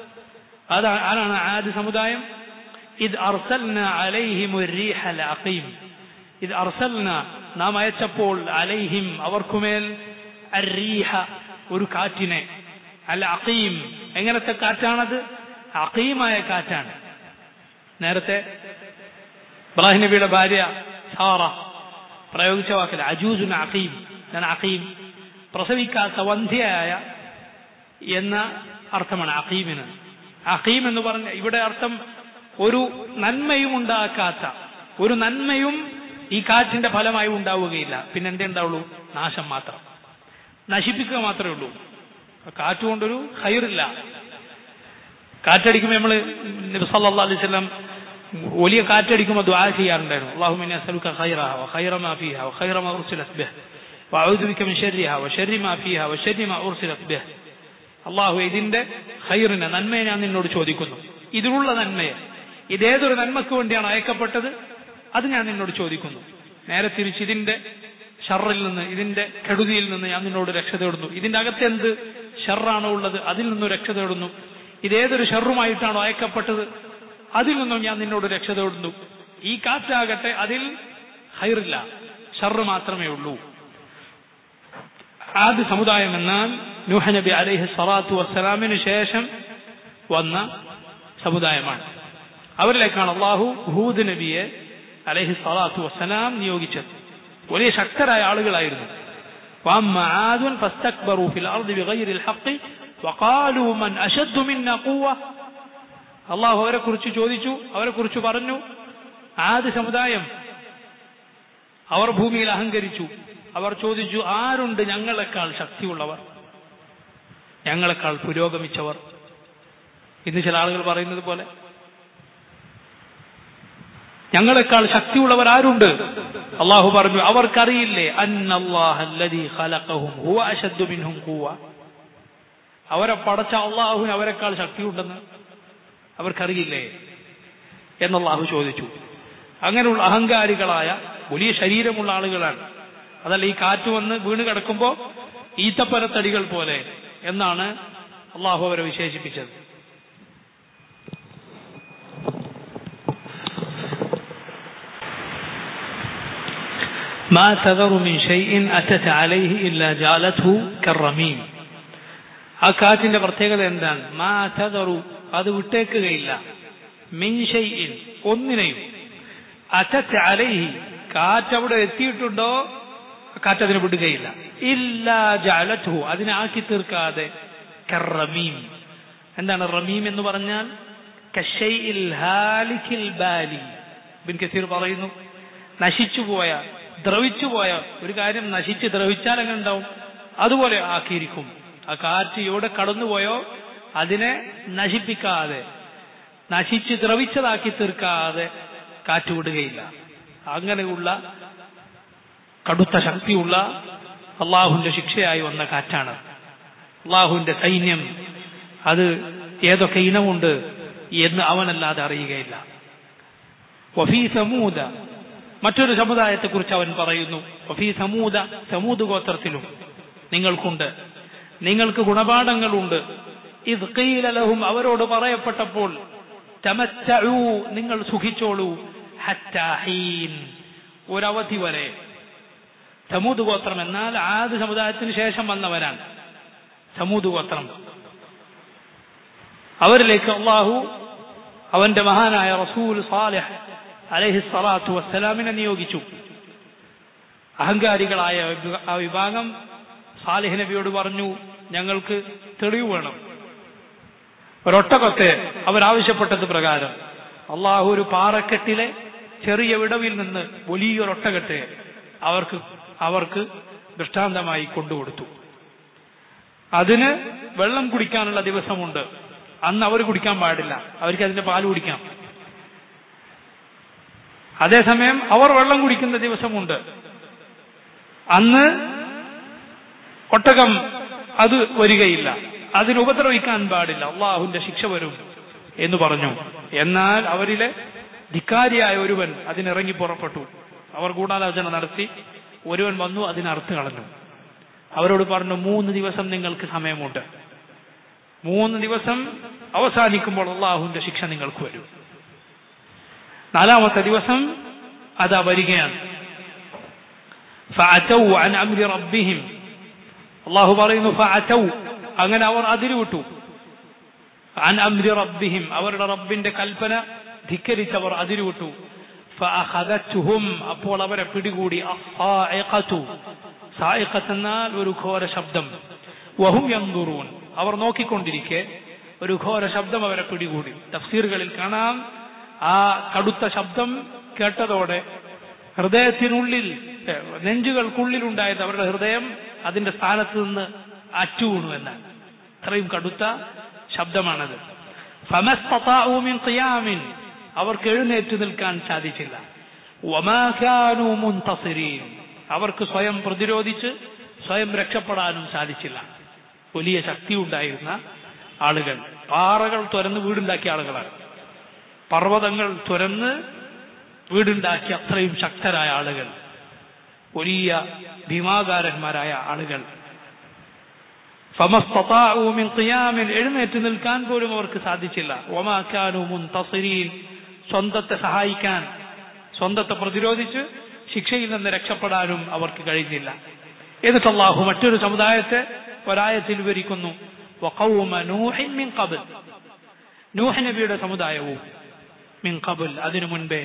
അതാ ആരാണ് ആദ് സമുദായം ഇത് അർസൽന അലൈഹിം റീഹൽ അഖീം ഇത് അർസൽന നാം അയച്ചപ്പോൾ അലൈഹിം അവർക്കുമേൽ അരീഹ ഒരു കാറ്റിനെ അല്ല അഖീം എങ്ങനത്തെ കാറ്റാണത് അഖീമായ കാറ്റാണ് നേരത്തെ ഇബ്രാഹിം നബിയുടെ ഭാര്യ സാറ പ്രയോഗിച്ച വാക്കിൽ അജൂസുൻ അഖീം ഞാൻ അഖീം പ്രസവിക്കാത്ത വന്ധ്യയായ എന്ന അർത്ഥമാണ് അഖീമിന് അഖീം എന്ന് പറഞ്ഞ ഇവിടെ അർത്ഥം ഒരു നന്മയും ഉണ്ടാക്കാത്ത ഒരു നന്മയും ഈ കാറ്റിന്റെ ഫലമായി ഉണ്ടാവുകയില്ല പിന്നെ എന്തേ ഉണ്ടാവുള്ളൂ നാശം മാത്രം നശിപ്പിക്കുക മാത്രമേ ഉള്ളൂ കാറ്റ് കൊണ്ടൊരു ഹൈറില്ല കാറ്റടിക്കുമ്പോൾ നമ്മൾ നബി സല്ലല്ലാഹു അലൈഹി വസല്ലം വലിയ കാറ്റടിക്കുമ്പോൾ ദുആ ചെയ്യാറുണ്ടായിരുന്നു അല്ലാഹുമ്മ ഇന്നി അസ്അലുക ഖൈറഹ വഖൈറ മാ ഫീഹ വഖൈറ മാ ഉർസിലത് ബിഹ് വഅഊദു ബിക മിൻ ശർരിഹ വശർരി മാ ഫീഹ വശർരി മാ ഉർസിലത് ബിഹ് അള്ളാഹു ഇതിന്റെ ഖൈറിനെ നന്മയെ ഞാൻ നിന്നോട് ചോദിക്കുന്നു ഇതിലുള്ള നന്മയെ ഇതേതൊരു നന്മക്ക് വേണ്ടിയാണ് അയക്കപ്പെട്ടത് അത് ഞാൻ നിന്നോട് ചോദിക്കുന്നു നേരെ തിരിച്ച് ഇതിന്റെ ഷറിൽ നിന്ന് ഇതിന്റെ കെടുതിയിൽ നിന്ന് ഞാൻ നിന്നോട് രക്ഷ തേടുന്നു ഇതിന്റെ അകത്ത് എന്ത് ഷറാണോ ഉള്ളത് അതിൽ നിന്നും രക്ഷ തേടുന്നു ഇതേതൊരു ഷറുമായിട്ടാണോ അയക്കപ്പെട്ടത് അതിൽ നിന്നും ഞാൻ നിന്നോട് രക്ഷ തേടുന്നു ഈ കാറ്റാകട്ടെ അതിൽ ഹൈറില്ല ഷറ് മാത്രമേ ഉള്ളൂ ആദ്യ സമുദായം എന്നാൽ നൂഹ നബി അലൈഹി സ്വലാത്തു വസ്സലാമിന് ശേഷം വന്ന സമുദായമാണ് അവരിലേക്കാണ് അള്ളാഹു ഹൂദ് നബിയെ അലൈഹി സ്വലാത്തു വസ്സലാം നിയോഗിച്ചത് വലിയ ശക്തരായ ആളുകളായിരുന്നു واما عاد فاستكبروا في الارض بغير الحق وقالوا من اشد منا قوه അള്ളാഹു അവരെ കുറിച്ച് ചോദിച്ചു അവരെ കുറിച്ച് പറഞ്ഞു ആദ്യ സമുദായം അവർ ഭൂമിയിൽ അഹങ്കരിച്ചു അവർ ചോദിച്ചു ആരുണ്ട് ഞങ്ങളെക്കാൾ ശക്തിയുള്ളവർ ഞങ്ങളെക്കാൾ പുരോഗമിച്ചവർ ഇന്ന് ചില ആളുകൾ പറയുന്നത് പോലെ ഞങ്ങളെക്കാൾ ശക്തിയുള്ളവർ ആരുണ്ട് അള്ളാഹു പറഞ്ഞു അവർക്കറിയില്ലേ അന്നല്ലാഹല്ലദീ ഖലഖഹും ഹുവ അശദ്ദു മിൻഹും ഖുവ അവരെ പടച്ച അള്ളാഹുവിന് അവരെക്കാൾ ശക്തിയുണ്ടെന്ന് അവർക്കറിയില്ലേ എന്നല്ലാഹു ചോദിച്ചു അങ്ങനെയുള്ള അഹങ്കാരികളായ വലിയ ശരീരമുള്ള ആളുകളാണ് അതല്ല ഈ കാറ്റ് വന്ന് വീണ് കിടക്കുമ്പോ ഈത്തപ്പരത്തടികൾ പോലെ എന്നാണ് അള്ളാഹു അവരെ വിശേഷിപ്പിച്ചത് ما تذر من شيء أتت عليه إلا جعلته كالرميم ആ കാറ്റിന്റെ പ്രത്യേകത എന്താണ് മാ തതറു അത് വിട്ടേക്കുകയില്ല മിൻ ഷൈഇൻ ഒന്നിനെയും അറ്റത്ത് അലൈഹി കാറ്റ് അവിടെ എത്തിയിട്ടുണ്ടോ കാറ്റ് അതിനെ വിടുകയില്ല ഇല്ലാ ജഅലത്ഹു അതിനെ ആക്കി തീർക്കാതെ കറമീം എന്താണ് റമീം എന്ന് പറഞ്ഞാൽ കഷൈഇൽ ഹാലിക്കിൽ ബാലി ബിൻ കസീർ പറയുന്നു നശിച്ചുപോയ ദ്രവിച്ചുപോയ ഒരു കാര്യം നശിച്ച് ദ്രവിച്ചാൽ എങ്ങനെ ഉണ്ടാവും അതുപോലെ ആക്കിയിരിക്കും ആ കാറ്റ് എവിടെ കടന്നുപോയോ അതിനെ നശിപ്പിക്കാതെ നശിച്ച് ദ്രവിച്ചതാക്കി തീർക്കാതെ കാറ്റ് വിടുകയില്ല അങ്ങനെയുള്ള കടുത്ത ശക്തിയുള്ള അള്ളാഹുവിന്റെ ശിക്ഷയായി വന്ന കാറ്റാണ് അള്ളാഹുവിന്റെ സൈന്യം അത് ഏതൊക്കെ ഇനമുണ്ട് എന്ന് അവനല്ലാതെ അറിയുകയില്ല വഫീ സമൂദ മറ്റൊരു സമുദായത്തെക്കുറിച്ച് അവൻ പറയുന്നു വഫീ സമൂദ സമൂദ് ഗോത്രത്തിലും നിങ്ങൾക്കുണ്ട് നിങ്ങൾക്ക് ഗുണപാഠങ്ങളുണ്ട് ഇത് കീലലഹും അവരോട് പറയപ്പെട്ടപ്പോൾ തമറ്റൂ നിങ്ങൾ സുഖിച്ചോളൂ ഹറ്റാഹീൻ ഒരവധി വരെ സമൂത് ഗോത്രം എന്നാൽ ആദ്യ സമുദായത്തിന് ശേഷം വന്നവരാണ് സമൂത് ഗോത്രം അവരിലേക്ക് അള്ളാഹു അവന്റെ മഹാനായ റസൂൽ സാലിഹ് അലഹി സ്വലാത്തു വസ്സലാമിനെ നിയോഗിച്ചു അഹങ്കാരികളായ ആ വിഭാഗം സാലിഹ് നബിയോട് പറഞ്ഞു ഞങ്ങൾക്ക് തെളിവ് വേണം ഒരൊട്ടകത്തെ അവരാവശ്യപ്പെട്ടത് പ്രകാരം അള്ളാഹു ഒരു പാറക്കെട്ടിലെ ചെറിയ വിടവിൽ നിന്ന് വലിയൊരൊട്ടകത്തെ അവർക്ക് അവർക്ക് ദൃഷ്ടാന്തമായി കൊണ്ടുകൊടുത്തു അതിന് വെള്ളം കുടിക്കാനുള്ള ദിവസമുണ്ട് അന്ന് അവർ കുടിക്കാൻ പാടില്ല അവർക്ക് അതിന്റെ പാല് കുടിക്കാം അതേസമയം അവർ വെള്ളം കുടിക്കുന്ന ദിവസമുണ്ട് അന്ന് ഒട്ടകം അത് വരികയില്ല അതിന് ഉപദ്രവിക്കാൻ പാടില്ല അള്ളാഹുവിന്റെ ശിക്ഷ വരും എന്ന് പറഞ്ഞു എന്നാൽ അവരിലെ ധിക്കാരിയായ ഒരുവൻ അതിനിറങ്ങി പുറപ്പെട്ടു അവർ ഗൂഢാലോചന നടത്തി ഒരുവൻ വന്നു അതിനറുത്ത് കളഞ്ഞു അവരോട് പറഞ്ഞു മൂന്ന് ദിവസം നിങ്ങൾക്ക് സമയമുണ്ട് മൂന്ന് ദിവസം അവസാനിക്കുമ്പോൾ അള്ളാഹുവിന്റെ ശിക്ഷ നിങ്ങൾക്ക് വരും നാലാമത്തെ ദിവസം അതാ വരികയാണ് فأتوا عن أمر ربهم അള്ളാഹു പറയുന്നു ഫഅതൗ അങ്ങനെ അവർ അതിരുവിട്ടു അൻ അംരി റബ്ബിഹിം അവരുടെ റബ്ബിന്റെ കൽപ്പന ധിക്കരിച്ചവർ അതിരുവിട്ടു ഫഅഖദത്തുഹും അപ്പോൾ അവരെ പിടികൂടി അസ്സായിഖതു സായിഖത്ത് എന്നാൽ ഒരു ഘോര ശബ്ദം വഹും യൻദുറൂൻ അവർ നോക്കിക്കൊണ്ടിരിക്കെ ഒരു ഘോര ശബ്ദം അവരെ പിടികൂടി തഫ്സീറുകളിൽ കാണാം ആ കടുത്ത ശബ്ദം കേട്ടതോടെ ഹൃദയത്തിനുള്ളിൽ നെഞ്ചുകൾക്കുള്ളിലുണ്ടായത് അവരുടെ ഹൃദയം അതിന്റെ സ്ഥാനത്ത് നിന്ന് അറ്റുവീണു എന്നാണ് അത്രയും കടുത്ത ശബ്ദമാണത് ഫമസ്തതാഊമിൻ ഖിയാമിൻ അവർക്ക് എഴുന്നേറ്റ് നിൽക്കാൻ സാധിച്ചില്ല വമാ കാനൂ മുൻതസിരീൻ അവർക്ക് സ്വയം പ്രതിരോധിച്ച് സ്വയം രക്ഷപ്പെടാനും സാധിച്ചില്ല വലിയ ശക്തി ഉണ്ടായിരുന്ന ആളുകൾ പാറകൾ തുരന്ന് വീടുണ്ടാക്കിയ ആളുകളാണ് പർവ്വതങ്ങൾ തുരന്ന് വീടുണ്ടാക്കിയ അത്രയും ശക്തരായ ആളുകൾ വലിയ ഭീമാകാരന്മാരായ ആളുകൾ ഫമസ്തതാഊമിൻ ഖിയാമിൻ എഴുന്നേറ്റ് നിൽക്കാൻ പോലും അവർക്ക് സാധിച്ചില്ല ഒമാക്കാനു മുൻതസിരീൻ സ്വന്തത്തെ സഹായിക്കാൻ സ്വന്തത്തെ പ്രതിരോധിച്ച് ശിക്ഷയിൽ നിന്ന് രക്ഷപ്പെടാനും അവർക്ക് കഴിഞ്ഞില്ല എന്നിട്ട് അള്ളാഹു മറ്റൊരു സമുദായത്തെ ഒരായത്തിൽ വിവരിക്കുന്നു വഖൗമ നൂഹിൻ മിൻ ഖബൽ നൂഹ് നബിയുടെ സമുദായവും മിൻ ഖബൽ അതിനു മുൻപേ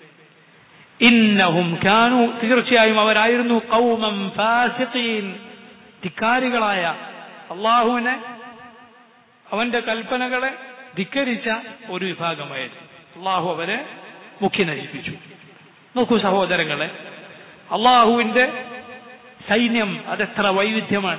ഇന്നഹും കാനു തീർച്ചയായും അവരായിരുന്നു കൗമം ഫാസിഖീൻ ധിക്കാരികളായ അള്ളാഹുവിനെ അവന്റെ കൽപ്പനകളെ ധിക്കരിച്ച ഒരു വിഭാഗമായിരുന്നു അള്ളാഹു അവരെ മുഖ്യ നശിപ്പിച്ചു നോക്കൂ സഹോദരങ്ങളെ അള്ളാഹുവിന്റെ സൈന്യം അതെത്ര വൈവിധ്യമാണ്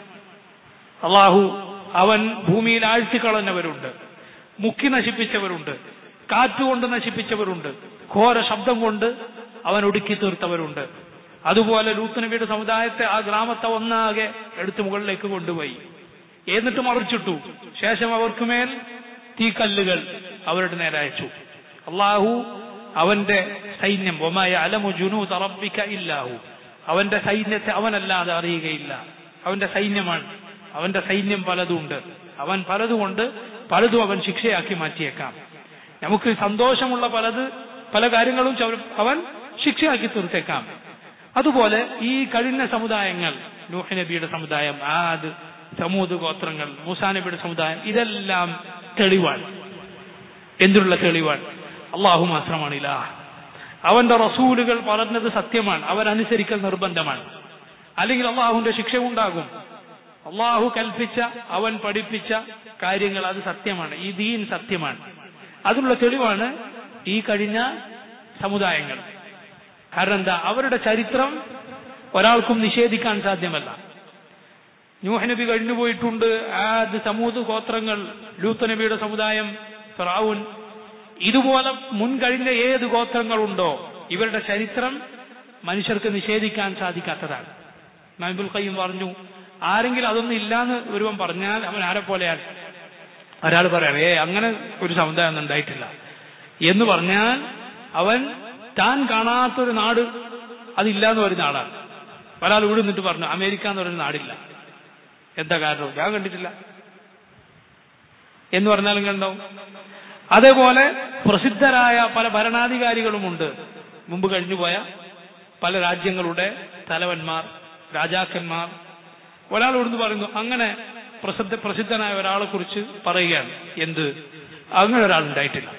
അള്ളാഹു അവൻ ഭൂമിയിൽ ആഴ്ത്തിക്കളഞ്ഞവരുണ്ട് മുക്കി നശിപ്പിച്ചവരുണ്ട് കാറ്റുകൊണ്ട് നശിപ്പിച്ചവരുണ്ട് ഘോര ശബ്ദം കൊണ്ട് അവൻ ഒടുക്കി തീർത്തവരുണ്ട് അതുപോലെ ലൂത്ത് നബിയുടെ സമുദായത്തെ ആ ഗ്രാമത്തെ ഒന്നാകെ എടുത്ത് മുകളിലേക്ക് കൊണ്ടുപോയി എന്നിട്ട് മറിച്ചിട്ടു ശേഷം അവർക്ക് മേൽ തീക്കല്ലുകൾ അവരുടെ നേരെ അയച്ചു അള്ളാഹു അവന്റെ സൈന്യം ഒമായ അലമു ജുനു തറബിക്ക ഇല്ലാഹു അവന്റെ സൈന്യത്തെ അവനല്ലാതെ അറിയുകയില്ല അവന്റെ സൈന്യമാണ് അവന്റെ സൈന്യം പലതുണ്ട് അവൻ പലതുകൊണ്ട് പലതും അവൻ ശിക്ഷയാക്കി മാറ്റിയേക്കാം നമുക്ക് സന്തോഷമുള്ള പലത് പല കാര്യങ്ങളും അവൻ ശിക്ഷയാക്കി തീർത്തേക്കാം അതുപോലെ ഈ കഴിഞ്ഞ സമുദായങ്ങൾ നൂഹ് നബിയുടെ സമുദായം ആദ് സമൂത് ഗോത്രങ്ങൾ മൂസാ നബിയുടെ സമുദായം ഇതെല്ലാം തെളിവാണ് എന്തിനുള്ള തെളിവാണ് അള്ളാഹു മാത്രമാണ് ഇലാ അവന്റെ റസൂലുകൾ പറഞ്ഞത് സത്യമാണ് അവരനുസരിക്കൽ നിർബന്ധമാണ് അല്ലെങ്കിൽ അള്ളാഹുവിന്റെ ശിക്ഷ ഉണ്ടാകും അള്ളാഹു കൽപ്പിച്ച അവൻ പഠിപ്പിച്ച കാര്യങ്ങൾ അത് സത്യമാണ് ഈ ദീൻ സത്യമാണ് അതിനുള്ള തെളിവാണ് ഈ കഴിഞ്ഞ സമുദായങ്ങൾ കാരണം എന്താ അവരുടെ ചരിത്രം ഒരാൾക്കും നിഷേധിക്കാൻ സാധ്യമല്ല ന്യൂഹ് നബി കഴിഞ്ഞു പോയിട്ടുണ്ട് ആദ് സമൂത് ഗോത്രങ്ങൾ ലൂത്ത് നബിയുടെ സമുദായം ഫിറഔൻ ഇതുപോലെ മുൻകഴിഞ്ഞ ഏത് ഗോത്രങ്ങളുണ്ടോ ഇവരുടെ ചരിത്രം മനുഷ്യർക്ക് നിഷേധിക്കാൻ സാധിക്കാത്തതാണ് നബിബുൽ ഖയ്യം പറഞ്ഞു ആരെങ്കിലും അതൊന്നും ഇല്ലാന്ന് ഒരുവൻ പറഞ്ഞാൽ അവൻ ആരെ പോലെയാണ് ഒരാൾ പറയാണ് ഏ അങ്ങനെ ഒരു സമുദായം ഒന്നും ഉണ്ടായിട്ടില്ല എന്ന് പറഞ്ഞാൽ അവൻ താൻ കാണാത്തൊരു നാട് അതില്ല എന്ന് പറയുന്ന ആളാണ് ഒരാൾ ഇവിടെ നിന്നിട്ട് പറഞ്ഞു അമേരിക്ക എന്ന് പറയുന്ന നാടില്ല എന്താ കാരണം ഞാൻ കണ്ടിട്ടില്ല എന്ന് പറഞ്ഞാലും കണ്ടാവും അതേപോലെ പ്രസിദ്ധരായ പല ഭരണാധികാരികളുമുണ്ട് മുമ്പ് കഴിഞ്ഞുപോയ പല രാജ്യങ്ങളുടെ തലവന്മാർ രാജാക്കന്മാർ ഒരാൾ ഇവിടുന്ന് പറയുന്നു അങ്ങനെ പ്രസിദ്ധ പ്രസിദ്ധനായ ഒരാളെ കുറിച്ച് പറയുകയാണ് എന്ത് അങ്ങനെ ഒരാൾ ഉണ്ടായിട്ടില്ല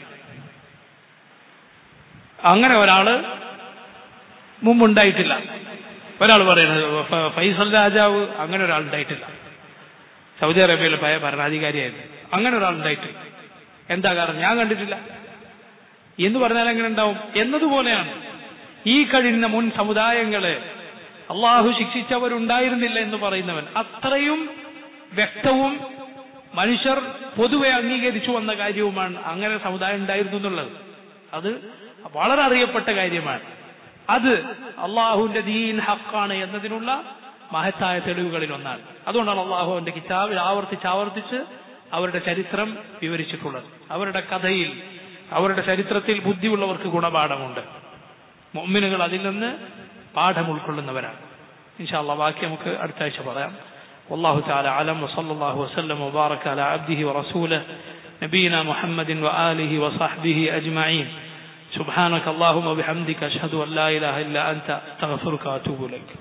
അങ്ങനെ ഒരാള് മുമ്പുണ്ടായിട്ടില്ല ഒരാൾ പറയുന്നത് ഫ- ഫൈസൽ രാജാവ് അങ്ങനെ ഒരാൾ ഉണ്ടായിട്ടില്ല സൗദി അറേബ്യയിലെ പഴയ ഭരണാധികാരിയായിരുന്നു അങ്ങനെ ഒരാൾ ഉണ്ടായിട്ടില്ല എന്താ കാരണം ഞാൻ കണ്ടിട്ടില്ല എന്ന് പറഞ്ഞാൽ എങ്ങനെ ഉണ്ടാവും എന്നതുപോലെയാണ് ഈ കഴിഞ്ഞ മുൻ സമുദായങ്ങളെ അള്ളാഹു ശിക്ഷിച്ചവരുണ്ടായിരുന്നില്ല എന്ന് പറയുന്നവൻ അത്രയും വ്യക്തവും മനുഷ്യർ പൊതുവെ അംഗീകരിച്ചു വന്ന കാര്യവുമാണ് അങ്ങനെ സമുദായം ഉണ്ടായിരുന്നു എന്നുള്ളത് അത് വളരെ അറിയപ്പെട്ട കാര്യമാണ് അത് അള്ളാഹുവിന്റെ ദീൻ ഹക്കാണ് എന്നതിനുള്ള മഹത്തായ തെളിവുകളിൽ ഒന്നാണ് അതുകൊണ്ടാണ് അള്ളാഹു അവന്റെ കിതാബിൽ ആവർത്തിച്ച് ആവർത്തിച്ച് അവരുടെ ചരിത്രം വിവരിച്ചിട്ടുള്ളത് അവരുടെ കഥയിൽ അവരുടെ ചരിത്രത്തിൽ ബുദ്ധിയുള്ളവർക്ക് ഗുണപാഠമുണ്ട് മൊമ്മിനുകൾ അതിൽ നിന്ന് പാഠം ഉൾക്കൊള്ളുന്നവരാണ് ഇൻഷാല്ല ബാക്കി നമുക്ക് അടുത്ത ആഴ്ച പറയാം والله تعالى أعلم وصلى الله وسلم وبارك على عبده ورسوله نبينا محمد وآله وصحبه أجمعين سبحانك اللهم وبحمدك أشهد أن لا إله إلا أنت أستغفرك وأتوب إليك